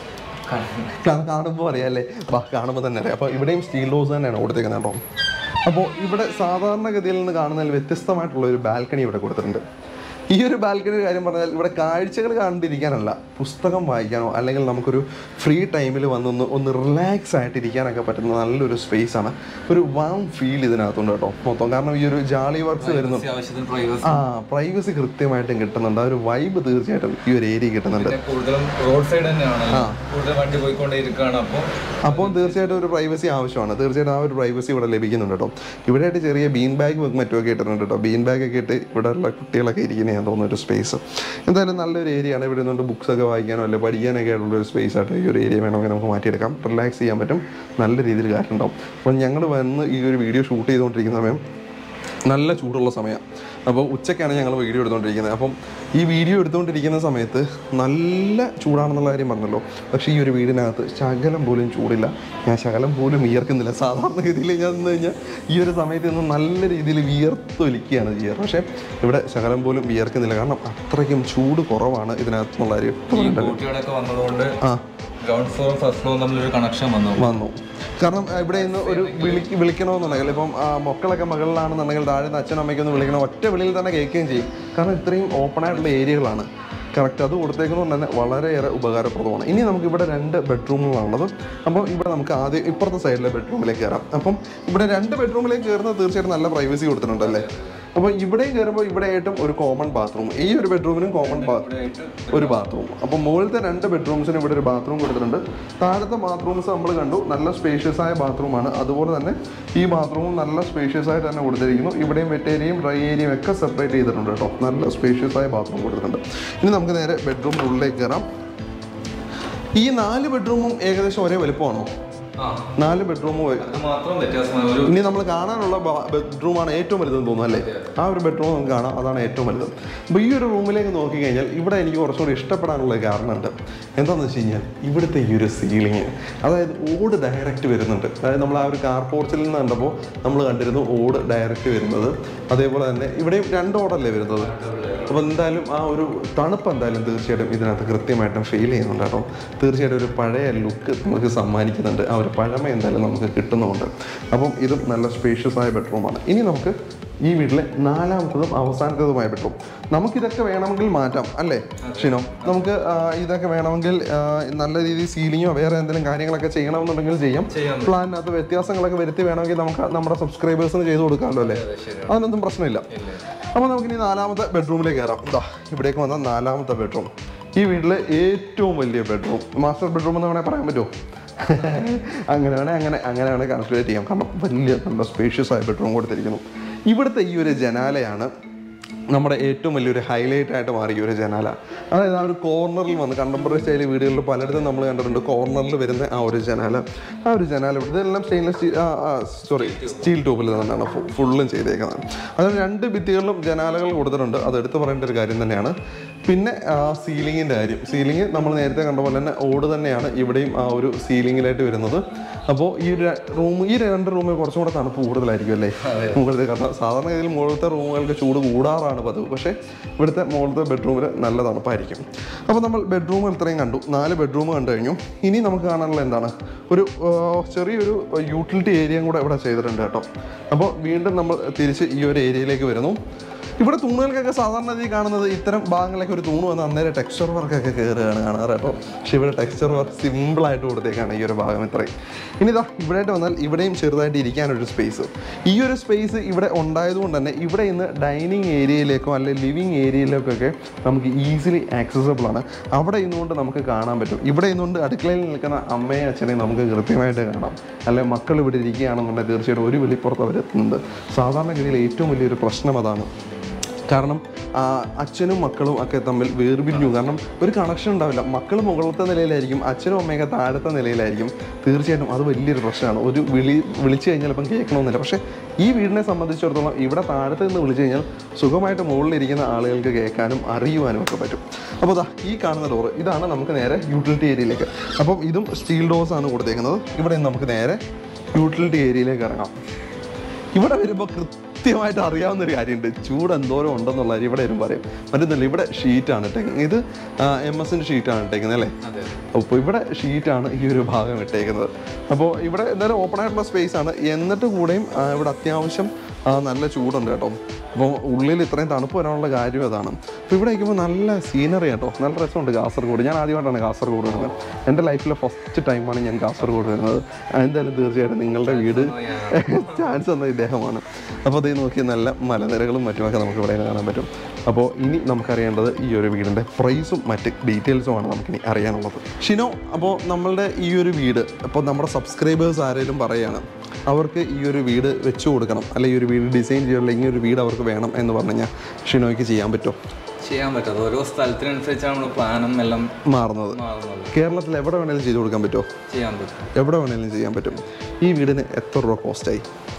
S1: കാണുമ്പോൾ അറിയാമല്ലേ വാ കാണുമ്പോൾ തന്നെ അറിയാം അപ്പോൾ ഇവിടെയും സ്റ്റീൽ ഡോസ് തന്നെയാണ് കൊടുത്തേക്കുന്നത് കേട്ടോ അപ്പോൾ ഇവിടെ സാധാരണഗതിയിൽ നിന്ന് കാണുന്നതിൽ വ്യത്യസ്തമായിട്ടുള്ള ഒരു ബാൽക്കണി ഇവിടെ കൊടുത്തിട്ടുണ്ട് ഈ ഒരു ബാൽക്കണിയുടെ കാര്യം പറഞ്ഞാൽ ഇവിടെ കാഴ്ചകൾ കണ്ടിരിക്കാനല്ല പുസ്തകം വായിക്കാനോ അല്ലെങ്കിൽ നമുക്കൊരു ഫ്രീ ടൈമിൽ വന്നൊന്ന് ഒന്ന് റിലാക്സ് ആയിട്ട് ഇരിക്കാനൊക്കെ പറ്റുന്ന നല്ലൊരു സ്പേസ് ആണ് ഒരു വാം ഫീൽ ഇതിനകത്തുണ്ട് കേട്ടോ മൊത്തം കാരണം ഈ ഒരു ജാളി വർക്ക്സ് വരുന്നു
S2: ആവശ്യത്തിന് പ്രൈവസി
S1: ആ പ്രൈവസി കൃത്യമായിട്ടും കിട്ടുന്നുണ്ട് ആ ഒരു വൈബ് തീർച്ചയായിട്ടും ഈ ഒരു ഏരിയ കിട്ടുന്നുണ്ട്
S2: പിന്നെ കൂടുതലും റോഡ് സൈഡ് തന്നെയാണല്ലോ കൂടുതൽ വണ്ടി പോയിക്കൊണ്ടേ ഇരിക്കുകയാണ് അപ്പോൾ
S1: അപ്പോൾ തീർച്ചയായിട്ടും ഒരു പ്രൈവസി ആവശ്യമാണ് തീർച്ചയായിട്ടും ആ ഒരു പ്രൈവസി ഇവിടെ ലഭിക്കുന്നുണ്ട് കേട്ടോ ഇവിടെയായിട്ട് ചെറിയ ബീൻ ബാഗ് മറ്റുമൊക്കെ ഇട്ടിട്ടുണ്ട് കേട്ടോ ബീൻ ബാഗ് ഒക്കെ ഇട്ട് ഇവിടെ ഉള്ള കുട്ടികളൊക്കെ ഇരിക്കുന്ന ഞാൻ തോന്നുന്ന ഒരു സ്പേസ് എന്തായാലും നല്ലൊരു ഏരിയ ആണ് ഇവിടെ നിന്നുകൊണ്ട് ബുക്സ് ഒക്കെ വായിക്കാനോ അല്ലെ പഠിക്കാനൊക്കെ ആയിട്ടുള്ള ഒരു സ്പേസ് ആയിട്ട് ഈ ഒരു ഏരിയ വേണമെങ്കിൽ നമുക്ക് മാറ്റിയെടുക്കാം റിലാക്സ് ചെയ്യാൻ പറ്റും നല്ല രീതിയിൽ കാറ്റുണ്ടാവും അപ്പോൾ ഞങ്ങൾ വന്ന് ഈ ഒരു വീഡിയോ ഷൂട്ട് ചെയ്തുകൊണ്ടിരിക്കുന്ന സമയം നല്ല ചൂടുള്ള സമയമാണ് അപ്പോൾ ഉച്ചയ്ക്കാണ് ഞങ്ങൾ വീഡിയോ എടുത്തുകൊണ്ടിരിക്കുന്നത് അപ്പം ഈ വീഡിയോ എടുത്തുകൊണ്ടിരിക്കുന്ന സമയത്ത് നല്ല ചൂടാണെന്നുള്ള കാര്യം പറഞ്ഞല്ലോ പക്ഷേ ഈ ഒരു വീടിനകത്ത് ശകലം പോലും ചൂടില്ല ഞാൻ ശകലം പോലും വിയർക്കുന്നില്ല സാധാരണ രീതിയിൽ ഞാൻ നിന്ന് കഴിഞ്ഞാൽ ഈ ഒരു സമയത്ത് നിന്ന് നല്ല രീതിയിൽ വിയർത്തൊലിക്കുകയാണ് ചെയ്യാറ് പക്ഷേ ഇവിടെ ശകലം പോലും വിയർക്കുന്നില്ല കാരണം അത്രയ്ക്കും ചൂട് കുറവാണ് ഇതിനകത്തുള്ള കാര്യം
S2: ഈ കൂട്ടിയോടൊക്കെ വന്നതുകൊണ്ട്
S1: ആ
S2: ഗ്രൗണ്ട് ഫ്ലോറും ഫസ്റ്റ് ഫ്ലോറും തമ്മിലൊരു കണക്ഷൻ വന്നു
S1: വന്നു കാരണം ആ, ഇവിടെ ഇന്ന് ഒരു വിളിക്ക് വിളിക്കണമെന്നുണ്ടെങ്കിൽ ഇപ്പം ആ, മക്കളൊക്കെ മകളിലാണെന്നുണ്ടെങ്കിൽ താഴെ നിന്ന് അച്ഛനും അമ്മയ്ക്കും ഒന്ന് വിളിക്കണം ഒറ്റ വിളിയിൽ തന്നെ കേൾക്കുകയും ചെയ്യും കാരണം ഇത്രയും ഓപ്പൺ ആയിട്ടുള്ള ഏരിയകളാണ് കറക്റ്റ് അത് കൊടുത്തേക്കുന്നതുകൊണ്ട് തന്നെ വളരെയേറെ ഉപകാരപ്രദമാണ് ഇനി നമുക്ക് ഇവിടെ രണ്ട് ബെഡ്റൂമുകളാണുള്ളത് അപ്പോൾ ഇവിടെ നമുക്ക് ആദ്യം ഇപ്പുറത്തെ സൈഡിലെ ബെഡ്റൂമിലേക്ക് കയറാം അപ്പം ഇവിടെ രണ്ട് ബെഡ്റൂമിലേക്ക് കയറുന്നത് തീർച്ചയായിട്ടും നല്ല പ്രൈവസി കൊടുത്തിട്ടുണ്ടല്ലേ അപ്പോൾ ഇവിടെയും കയറുമ്പോൾ ഇവിടെ ആയിട്ടും ഒരു കോമൺ ബാത്റൂം ഈ ഒരു ബെഡ്റൂമിനും കോമൺ ബാത്റൂം ഒരു ബാത്റൂം അപ്പോൾ മുകളിലത്തെ രണ്ട് ബെഡ്റൂംസിന് ഇവിടെ ഒരു ബാത്റൂം കൊടുത്തിട്ടുണ്ട് താഴത്തെ ബാത്റൂംസ് നമ്മൾ കണ്ടു നല്ല സ്പേഷ്യസ് ആയ ബാത്റൂമാണ് അതുപോലെ തന്നെ ഈ ബാത്റൂമും നല്ല സ്പേഷ്യസ് ആയിട്ട് തന്നെ കൊടുത്തിരിക്കുന്നു ഇവിടെയും വെറ്റ് ഏരിയയും ഡ്രൈ ഏരിയയും ഒക്കെ സെപ്പറേറ്റ് ചെയ്തിട്ടുണ്ട് കേട്ടോ നല്ല സ്പേഷ്യസ് ആയ ബാത്റൂം കൊടുത്തിട്ടുണ്ട് ഇനി നമുക്ക് നേരെ ബെഡ്റൂം ഉള്ളിലേക്ക് കയറാം ഈ നാല് ബെഡ്റൂമും ഏകദേശം ഒരേ വലുപ്പമാണോ
S2: ആ
S1: നാല് ബെഡ്റൂമും
S2: അത് മാത്രം വ്യത്യാസമാണ് ഒരു
S1: ഇനി നമ്മൾ കാണാനുള്ള ബെഡ്റൂമാണ് ഏറ്റവും വലുതെന്ന് തോന്നുന്നു അല്ലേ ആ ഒരു ബെഡ്റൂം നമുക്ക് കാണാം അതാണ് ഏറ്റവും വലുത് അപ്പോൾ ഈ ഒരു റൂമിലേക്ക് നോക്കിക്കഴിഞ്ഞാൽ ഇവിടെ എനിക്ക് കുറച്ചുകൂടി ഇഷ്ടപ്പെടാനുള്ള ഒരു കാരണമുണ്ട് എന്താണെന്ന് വെച്ച് കഴിഞ്ഞാൽ ഇവിടുത്തെ ഈ ഒരു സീലിംഗ് അതായത് ഓട് ഡയറക്റ്റ് വരുന്നുണ്ട് അതായത് നമ്മൾ ആ ഒരു കാർ പോർച്ചിൽ നിന്ന് കണ്ടപ്പോൾ നമ്മൾ കണ്ടിരുന്നു ഓട് ഡയറക്റ്റ് വരുന്നത് അതേപോലെ തന്നെ ഇവിടെയും രണ്ട് ഓടല്ലേ വരുന്നത് അപ്പോൾ എന്തായാലും ആ ഒരു തണുപ്പ് എന്തായാലും തീർച്ചയായിട്ടും ഇതിനകത്ത് കൃത്യമായിട്ടും ഫീൽ ചെയ്യുന്നുണ്ട് കേട്ടോ തീർച്ചയായിട്ടും ഒരു പഴയ ലുക്ക് നമുക്ക് സമ്മാനിക്കുന്നുണ്ട് ആ ഒരു പഴമ എന്തായാലും നമുക്ക് കിട്ടുന്നുമുണ്ട് അപ്പം ഇതും നല്ല സ്പേഷ്യസ് ആയ ബെഡ്റൂമാണ് ഇനി നമുക്ക് ഈ വീട്ടിലെ നാലാമത്തതും അവസാനത്തതുമായ ബെഡ്റൂം നമുക്കിതൊക്കെ വേണമെങ്കിൽ മാറ്റാം അല്ലേ ഷിനോ നമുക്ക് ആ, ഇതൊക്കെ വേണമെങ്കിൽ ആ, നല്ല രീതിയിൽ സീലിങ്ങോ വേറെ എന്തെങ്കിലും കാര്യങ്ങളൊക്കെ ചെയ്യണമെന്നുണ്ടെങ്കിൽ ചെയ്യാം
S2: ചെയ്യാം.
S1: പ്ലാനിനകത്ത് വ്യത്യാസങ്ങളൊക്കെ വരുത്തി വേണമെങ്കിൽ നമുക്ക് നമ്മുടെ സബ്സ്ക്രൈബേഴ്സിന് ചെയ്ത് കൊടുക്കാമല്ലോ അല്ലേ അതിനൊന്നും പ്രശ്നമില്ല അപ്പോൾ നമുക്കിനി നാലാമത്തെ ബെഡ്റൂമിലേക്ക് കയറാം ഇതാ ഇവിടേക്ക് വന്ന നാലാമത്തെ ബെഡ്റൂം ഈ വീട്ടിലെ ഏറ്റവും വലിയ ബെഡ്റൂം മാസ്റ്റർ ബെഡ്റൂം എന്ന് വേണേൽ പറയാൻ പറ്റുമോ അങ്ങനെ വേണേൽ അങ്ങനെ അങ്ങനെ വേണേൽ കൺസിഡർ ചെയ്യാം കാരണം വലിയ നല്ല സ്പേഷ്യസ് ആയ ബെഡ്റൂം കൊടുത്തിരിക്കുന്നു ഇവിടുത്തെ ഈ ഒരു ജനാലയാണ് നമ്മുടെ ഏറ്റവും വലിയൊരു ഹൈലൈറ്റ് ആയിട്ട് മാറിയ ഒരു ജനാല അതായത് ആ ഒരു കോർണറിൽ വന്ന് കണ്ടംപററി സ്റ്റൈൽ വീടുകളിൽ പലയിടത്തും നമ്മൾ കണ്ടിട്ടുണ്ട് കോർണറിൽ വരുന്ന ആ ഒരു ജനാല ആ ഒരു ജനാല ഇവിടെ ഇതെല്ലാം സ്റ്റെയിൻലെസ് സ്റ്റീൽ സോറി സ്റ്റീൽ ട്യൂബിൽ തന്നെയാണ് ഫു- ഫുള്ളും ചെയ്തേക്കുന്നത് അതിന് രണ്ട് ഭിത്തികളിലും ജനാലകൾ കൊടുത്തിട്ടുണ്ട് അത് എടുത്തു പറയേണ്ട ഒരു കാര്യം തന്നെയാണ് പിന്നെ സീലിങ്ങിൻ്റെ കാര്യം സീലിംഗ് നമ്മൾ നേരത്തെ കണ്ട പോലെ തന്നെ ഓട് തന്നെയാണ് ഇവിടെയും ആ ഒരു സീലിങ്ങിലായിട്ട് വരുന്നത് അപ്പോൾ ഈ ഒരു റൂം ഈ രണ്ട് റൂമിൽ കുറച്ചും കൂടെ തണുപ്പ് കൂടുതലായിരിക്കും അല്ലേ മുകളിലത്തെ കാരണം സാധാരണ രീതിയിൽ മുകളിലത്തെ റൂമുകൾക്ക് ചൂട് കൂടാറാണ് പതിവ് പക്ഷേ ഇവിടുത്തെ മുകളിലത്തെ ബെഡ്റൂമിൽ നല്ല തണുപ്പായിരിക്കും അപ്പോൾ നമ്മൾ ബെഡ്റൂം ഇത്രയും കണ്ടു നാല് ബെഡ്റൂം കണ്ടു കഴിഞ്ഞു ഇനി നമുക്ക് കാണാനുള്ള എന്താണ് ഒരു ആ, ചെറിയൊരു യൂട്ടിലിറ്റി ഏരിയയും കൂടെ ഇവിടെ ചെയ്തിട്ടുണ്ട് കേട്ടോ അപ്പോൾ വീണ്ടും നമ്മൾ തിരിച്ച് ഈ ഒരു ഏരിയയിലേക്ക് വരുന്നു ഇവിടെ തൂണുകൾക്കൊക്കെ സാധാരണ രീതിയിൽ കാണുന്നത് ഇത്തരം ഭാഗങ്ങളിലൊക്കെ ഒരു തൂണ് വന്ന് അന്നേരം ടെക്സ്ചർ വർക്കൊക്കെ കയറുകയാണ് കാണാറ് കേട്ടോ പക്ഷെ ഇവിടെ ടെക്സ്ചർ വർക്ക് സിമ്പിളായിട്ട് കൊടുത്തേക്കാണ് ഈ ഒരു ഭാഗം ഇത്രയും ഇനി ഇതാ ഇവിടെയായിട്ട് വന്നാൽ ഇവിടെയും ചെറുതായിട്ട് ഇരിക്കാനൊരു സ്പേസ് ഈ ഒരു സ്പേസ് ഇവിടെ ഉണ്ടായതുകൊണ്ട് തന്നെ ഇവിടെ ഇന്ന് ഡൈനിങ് ഏരിയയിലേക്കോ അല്ലെങ്കിൽ ലിവിങ് ഏരിയയിലേക്കൊക്കെ നമുക്ക് ഈസിലി ആക്സസബിൾ ആണ് അവിടെ ഇന്നുകൊണ്ട് നമുക്ക് കാണാൻ പറ്റും ഇവിടെ ഇന്നുകൊണ്ട് അടുക്കളയിൽ നിൽക്കുന്ന അമ്മയും അച്ഛനെയും നമുക്ക് കൃത്യമായിട്ട് കാണാം അല്ലെങ്കിൽ മക്കൾ ഇവിടെ ഇരിക്കുകയാണെന്നുണ്ടെങ്കിൽ തീർച്ചയായിട്ടും ഒരു വെളിപ്പുറത്ത് അവരെത്തുന്നുണ്ട് സാധാരണഗതിയിൽ ഏറ്റവും വലിയൊരു പ്രശ്നം അതാണ് കാരണം ആ, അച്ഛനും മക്കളും ഒക്കെ തമ്മിൽ വേർപിരിഞ്ഞു കാരണം ഒരു കണക്ഷൻ ഉണ്ടാവില്ല മക്കൾ മുകളിലത്തെ നിലയിലായിരിക്കും അച്ഛനും അമ്മയൊക്കെ താഴത്തെ നിലയിലായിരിക്കും തീർച്ചയായിട്ടും അത് വലിയൊരു പ്രശ്നമാണ് ഒരു വിളി വിളിച്ചു കഴിഞ്ഞാൽ ഇപ്പം കേൾക്കണമെന്നില്ല പക്ഷേ ഈ വീടിനെ സംബന്ധിച്ചിടത്തോളം ഇവിടെ താഴത്ത് നിന്ന് വിളിച്ചു കഴിഞ്ഞാൽ സുഖമായിട്ട് മുകളിലിരിക്കുന്ന ആളുകൾക്ക് കേൾക്കാനും അറിയുവാനും ഒക്കെ പറ്റും അപ്പോൾ ദാ ഈ കാണുന്ന ഡോറ് ഇതാണ് നമുക്ക് നേരെ യൂട്ടിലിറ്റി ഏരിയയിലേക്ക് അപ്പം ഇതും സ്റ്റീൽ ഡോർസ് ആണ് കൊടുത്തേക്കുന്നത് ഇവിടെ നിന്ന് നമുക്ക് നേരെ യൂട്ടിലിറ്റി ഏരിയയിലേക്ക് ഇറങ്ങാം ഇവിടെ വരുമ്പോൾ കൃത്യമായിട്ട് അറിയാവുന്ന ഒരു കാര്യമുണ്ട് ചൂട് എന്തോരം ഉണ്ടെന്നുള്ള കാര്യം ഇവിടെ വരുമ്പോൾ അറിയാം മറ്റൊന്നല്ല ഇവിടെ ഷീറ്റാണ് ഇട്ടേക്കുന്നത് ഇത് എം എസിൻ്റെ ഷീറ്റാണ് ഇട്ടേക്കുന്നത് അല്ലേ
S2: അതെ
S1: അപ്പോൾ ഇവിടെ ഷീറ്റാണ് ഈ ഒരു ഭാഗം ഇട്ടേക്കുന്നത് അപ്പോൾ ഇവിടെ എന്തായാലും ഓപ്പൺ ആയിട്ടുള്ള സ്പേസ് ആണ് എന്നിട്ട് കൂടെയും ആ, ഇവിടെ അത്യാവശ്യം ആ, നല്ല ചൂടുണ്ട് കേട്ടോ അപ്പോൾ ഉള്ളിൽ ഇത്രയും തണുപ്പ് വരാനുള്ള കാര്യം അതാണ് അപ്പോൾ ഇവിടെ ഇരിക്കുമ്പോൾ നല്ല സീനറി കേട്ടോ നല്ല രസമുണ്ട് കാസർഗോഡ് ഞാൻ ആദ്യമായിട്ടാണ് കാസർഗോഡ് വരുന്നത് എൻ്റെ ലൈഫിലെ ഫസ്റ്റ് ടൈമാണ് ഞാൻ കാസർഗോഡ് വരുന്നത് എന്തായാലും തീർച്ചയായിട്ടും നിങ്ങളുടെ വീട് ചാൻസ് തന്ന ഇദ്ദേഹമാണ് അപ്പോൾ അതേ നോക്കി നല്ല മലനിരകളും മറ്റുമൊക്കെ നമുക്ക് ഇവിടെ കാണാൻ പറ്റും അപ്പോൾ ഇനി നമുക്കറിയേണ്ടത് ഈ ഒരു വീടിൻ്റെ പ്രൈസും മറ്റ് ഡീറ്റെയിൽസുമാണ് നമുക്കിനി അറിയാനുള്ളത് ഷിനോ അപ്പോൾ നമ്മളുടെ ഈ ഒരു വീട് അപ്പോൾ നമ്മുടെ സബ്സ്ക്രൈബേഴ്സ് ആരെങ്കിലും പറയുകയാണ് അവർക്ക് ഈ ഒരു വീട് വെച്ചു കൊടുക്കണം അല്ലെങ്കിൽ ഈ ഒരു വീട് ഡിസൈൻ ചെയ്യാനുള്ള ഈ ഒരു വീട് അവർക്ക് വേണം എന്ന് പറഞ്ഞു കഴിഞ്ഞാൽ ഷിനോയ്ക്ക് ചെയ്യാൻ പറ്റുമോ
S2: ചെയ്യാൻ പറ്റും ഓരോ സ്ഥലത്തിനനുസരിച്ചാണ് നമ്മൾ പ്ലാനും എല്ലാം
S1: മാറുന്നത്
S2: മാറുന്നത്
S1: കേരളത്തിൽ എവിടെ വേണേലും ചെയ്തു കൊടുക്കാൻ പറ്റുമോ
S2: ചെയ്യാൻ പറ്റും
S1: എവിടെ വേണേലും ചെയ്യാൻ പറ്റും ഈ വീടിന് എത്ര രൂപ കോസ്റ്റായി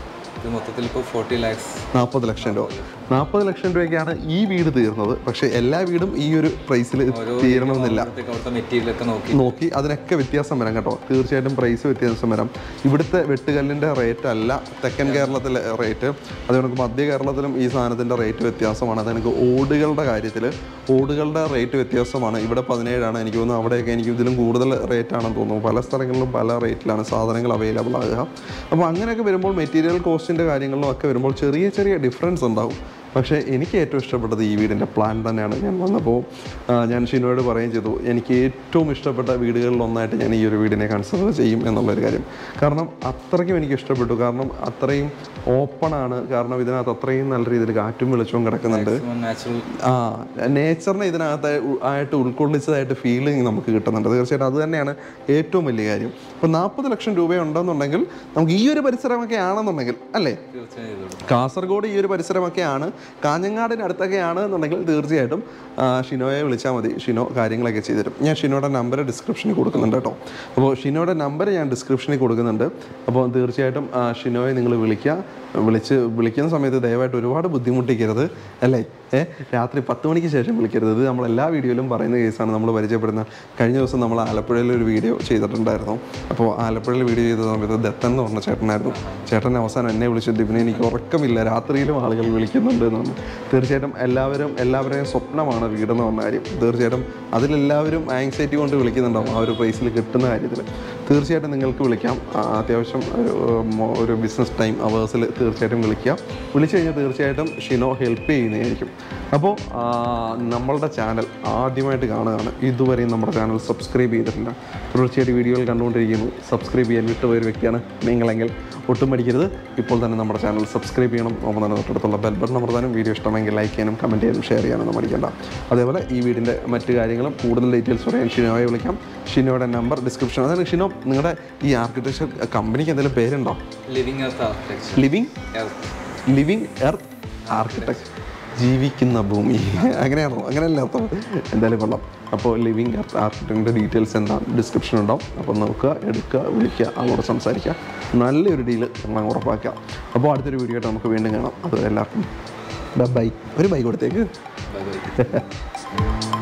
S2: ഇത് മൊത്തത്തിൽ ഇപ്പോൾ ഫോർട്ടി ലാക്സ്
S1: നാൽപ്പത് ലക്ഷം രൂപ നാൽപ്പത് ലക്ഷം രൂപയ്ക്കാണ് ഈ വീട് തീർന്നത് പക്ഷേ എല്ലാ വീടും ഈ ഒരു പ്രൈസിൽ തീരണമെന്നില്ല
S2: അവിടുത്തെ മെറ്റീരിയൽ ഒക്കെ നോക്കി
S1: നോക്കി അതിനൊക്കെ വ്യത്യാസം വരാം കേട്ടോ തീർച്ചയായിട്ടും പ്രൈസ് വ്യത്യാസം വരാം ഇവിടുത്തെ വെട്ടുകല്ലിൻ്റെ റേറ്റ് അല്ല തെക്കൻ കേരളത്തിലെ റേറ്റ് അത് നമുക്ക് മധ്യ കേരളത്തിലും ഈ സാധനത്തിൻ്റെ റേറ്റ് വ്യത്യാസമാണ് അത് എനിക്ക് ഓടുകളുടെ കാര്യത്തിൽ ഓടുകളുടെ റേറ്റ് വ്യത്യാസമാണ് ഇവിടെ പതിനേഴാണ് എനിക്ക് തോന്നുന്നു അവിടെയൊക്കെ എനിക്ക് ഇതിലും കൂടുതൽ റേറ്റ് ആണെന്ന് തോന്നുന്നു പല സ്ഥലങ്ങളിലും പല റേറ്റിലാണ് സാധനങ്ങൾ അവൈലബിൾ ആകുക അപ്പോൾ അങ്ങനെയൊക്കെ വരുമ്പോൾ മെറ്റീരിയൽ കോസ്റ്റിൻ്റെ കാര്യങ്ങളിലും ഒക്കെ വരുമ്പോൾ ചെറിയ ചെറിയ ഡിഫറൻസ് ഉണ്ടാവും പക്ഷേ എനിക്ക് ഏറ്റവും ഇഷ്ടപ്പെട്ടത് ഈ വീടിൻ്റെ പ്ലാൻ തന്നെയാണ് ഞാൻ വന്നപ്പോൾ ആ, ഞാൻ ഷിനോയോട് പറയുകയും ചെയ്തു എനിക്ക് ഏറ്റവും ഇഷ്ടപ്പെട്ട വീടുകളിൽ ഒന്നായിട്ട് ഞാൻ ഈ ഒരു വീടിനെ കൺസിഡർ ചെയ്യും എന്നുള്ളൊരു കാര്യം കാരണം അത്രയ്ക്കും എനിക്ക് ഇഷ്ടപ്പെട്ടു കാരണം അത്രയും ഓപ്പണാണ് കാരണം ഇതിനകത്ത് അത്രയും നല്ല രീതിയിൽ കാറ്റും വെളിച്ചവും കിടക്കുന്നുണ്ട്
S2: നാച്ചുറൽ
S1: ആ നേച്ചറിനെ ഇതിനകത്ത് ഉ- ആയിട്ട് ഉൾക്കൊള്ളിച്ചതായിട്ട് ഫീലിംഗ് നമുക്ക് കിട്ടുന്നുണ്ട് തീർച്ചയായിട്ടും അത് തന്നെയാണ് ഏറ്റവും വലിയ കാര്യം ഇപ്പോൾ നാൽപ്പത് ലക്ഷം രൂപ ഉണ്ടെന്നുണ്ടെങ്കിൽ നമുക്ക് ഈ ഒരു പരിസരമൊക്കെ ആണെന്നുണ്ടെങ്കിൽ അല്ലേ
S2: തീർച്ചയായും ചെയ്തോളൂ
S1: കാസർഗോഡ് ഈ ഒരു പരിസരമൊക്കെയാണ് കാഞ്ഞങ്ങാടിന് അടുത്തൊക്കെയാണ് എന്നുണ്ടെങ്കിൽ തീർച്ചയായിട്ടും ആ, ഷിനോയെ വിളിച്ചാൽ മതി ഷിനോ കാര്യങ്ങളൊക്കെ ചെയ്തുതരും ഞാൻ ഷിനോയുടെ നമ്പർ ഡിസ്ക്രിപ്ഷനിൽ കൊടുക്കുന്നുണ്ട് കേട്ടോ അപ്പോൾ ഷിനോയുടെ നമ്പർ ഞാൻ ഡിസ്ക്രിപ്ഷനിൽ കൊടുക്കുന്നുണ്ട് അപ്പോൾ തീർച്ചയായിട്ടും ആ, ഷിനോയെ നിങ്ങൾ വിളിക്കുക വിളിച്ച് വിളിക്കുന്ന സമയത്ത് ദയവായിട്ട് ഒരുപാട് ബുദ്ധിമുട്ടിക്കരുത് അല്ലേ ഏ രാത്രി പത്ത് മണിക്ക് ശേഷം വിളിക്കരുത് ഇത് നമ്മൾ എല്ലാ വീഡിയോയിലും പറയുന്ന കേസാണ് നമ്മൾ പരിചയപ്പെടുന്ന കഴിഞ്ഞ ദിവസം നമ്മൾ ആലപ്പുഴയിൽ ഒരു വീഡിയോ ചെയ്തിട്ടുണ്ടായിരുന്നു അപ്പോൾ ആലപ്പുഴയിൽ വീഡിയോ ചെയ്ത സമയത്ത് ദത്തൻ എന്ന് പറഞ്ഞ ചേട്ടനായിരുന്നു ചേട്ടൻ അവസാനം എന്നെ വിളിച്ചിട്ട് പിന്നെ എനിക്ക് ഉറക്കമില്ല രാത്രിയിലും ആളുകൾ വിളിക്കുന്നുണ്ട് എന്ന് പറഞ്ഞു തീർച്ചയായിട്ടും എല്ലാവരും എല്ലാവരുടെയും സ്വപ്നമാണ് വീടെന്ന് പറഞ്ഞ കാര്യം തീർച്ചയായിട്ടും അതിലെല്ലാവരും ആങ്സൈറ്റി കൊണ്ട് വിളിക്കുന്നുണ്ടാവും ആ ഒരു പ്രൈസിൽ കിട്ടുന്ന കാര്യത്തിൽ തീർച്ചയായിട്ടും നിങ്ങൾക്ക് വിളിക്കാം ആ, അത്യാവശ്യം ഒരു മോ- ഒരു ബിസിനസ് ടൈം അവേഴ്സിൽ തീർച്ചയായിട്ടും വിളിക്കാം വിളിച്ചു കഴിഞ്ഞാൽ തീർച്ചയായിട്ടും ഷിനോ ഹെൽപ്പ് ചെയ്യുന്നതായിരിക്കും അപ്പോൾ നമ്മളുടെ ചാനൽ ആദ്യമായിട്ട് കാണുകയാണ് ഇതുവരെയും നമ്മുടെ ചാനൽ സബ്സ്ക്രൈബ് ചെയ്തിട്ടില്ല തീർച്ചയായിട്ടും വീഡിയോകൾ കണ്ടുകൊണ്ടിരിക്കുന്നു സബ്സ്ക്രൈബ് ചെയ്യാൻ വിട്ടുപോയ ഒരു വ്യക്തിയാണ് നിങ്ങളെങ്കിൽ ഒട്ടും പഠിക്കരുത് ഇപ്പോൾ തന്നെ നമ്മുടെ ചാനൽ സബ്സ്ക്രൈബ് ചെയ്യണം ഒപ്പം തന്നെ തൊട്ടടുത്തുള്ള ബെൽ ബട്ടൺ അമർത്താനും വീഡിയോ ഇഷ്ടമെങ്കിൽ ലൈക്ക് ചെയ്യാനും കമൻറ്റ് ചെയ്യാനും ഷെയർ ചെയ്യാനൊന്നും മടിക്കണ്ട അതേപോലെ ഈ വീടിൻ്റെ മറ്റു കാര്യങ്ങളും കൂടുതൽ ഡീറ്റെയിൽസ് പറയാൻ ഷിനോയെ വിളിക്കാം ഷിനോയുടെ നമ്പർ ഡിസ്ക്രിപ്ഷൻ അതായത് ഷിനോ നിങ്ങളുടെ ഈ ആർക്കിടെക്ചർ കമ്പനിക്ക് എന്തെങ്കിലും പേരുണ്ടോ
S2: living earth architecture
S1: living
S2: earth
S1: living earth architect ജീവിക്കുന്ന ഭൂമി അങ്ങനെയാണോ അങ്ങനെയല്ല അർത്ഥം എന്തായാലും കൊള്ളാം അപ്പോൾ ലിവിങ് എർത്ത് ആർക്കിടെക്റ്റിൻ്റെ ഡീറ്റെയിൽസ് എന്താണ് ഡിസ്ക്രിപ്ഷൻ ഉണ്ടാവും അപ്പോൾ നോക്കുക എടുക്കുക വിളിക്കുക അങ്ങോട്ട് സംസാരിക്കുക നല്ലൊരു ഡീല് നമ്മൾ ഉറപ്പാക്കുക അപ്പോൾ അടുത്തൊരു വീഡിയോ ആയിട്ട് നമുക്ക് വീണ്ടും കാണാം അത് എല്ലാവർക്കും ബൈ ഒരു ബൈ കൊടുത്തേക്ക്
S2: ബൈ ബൈ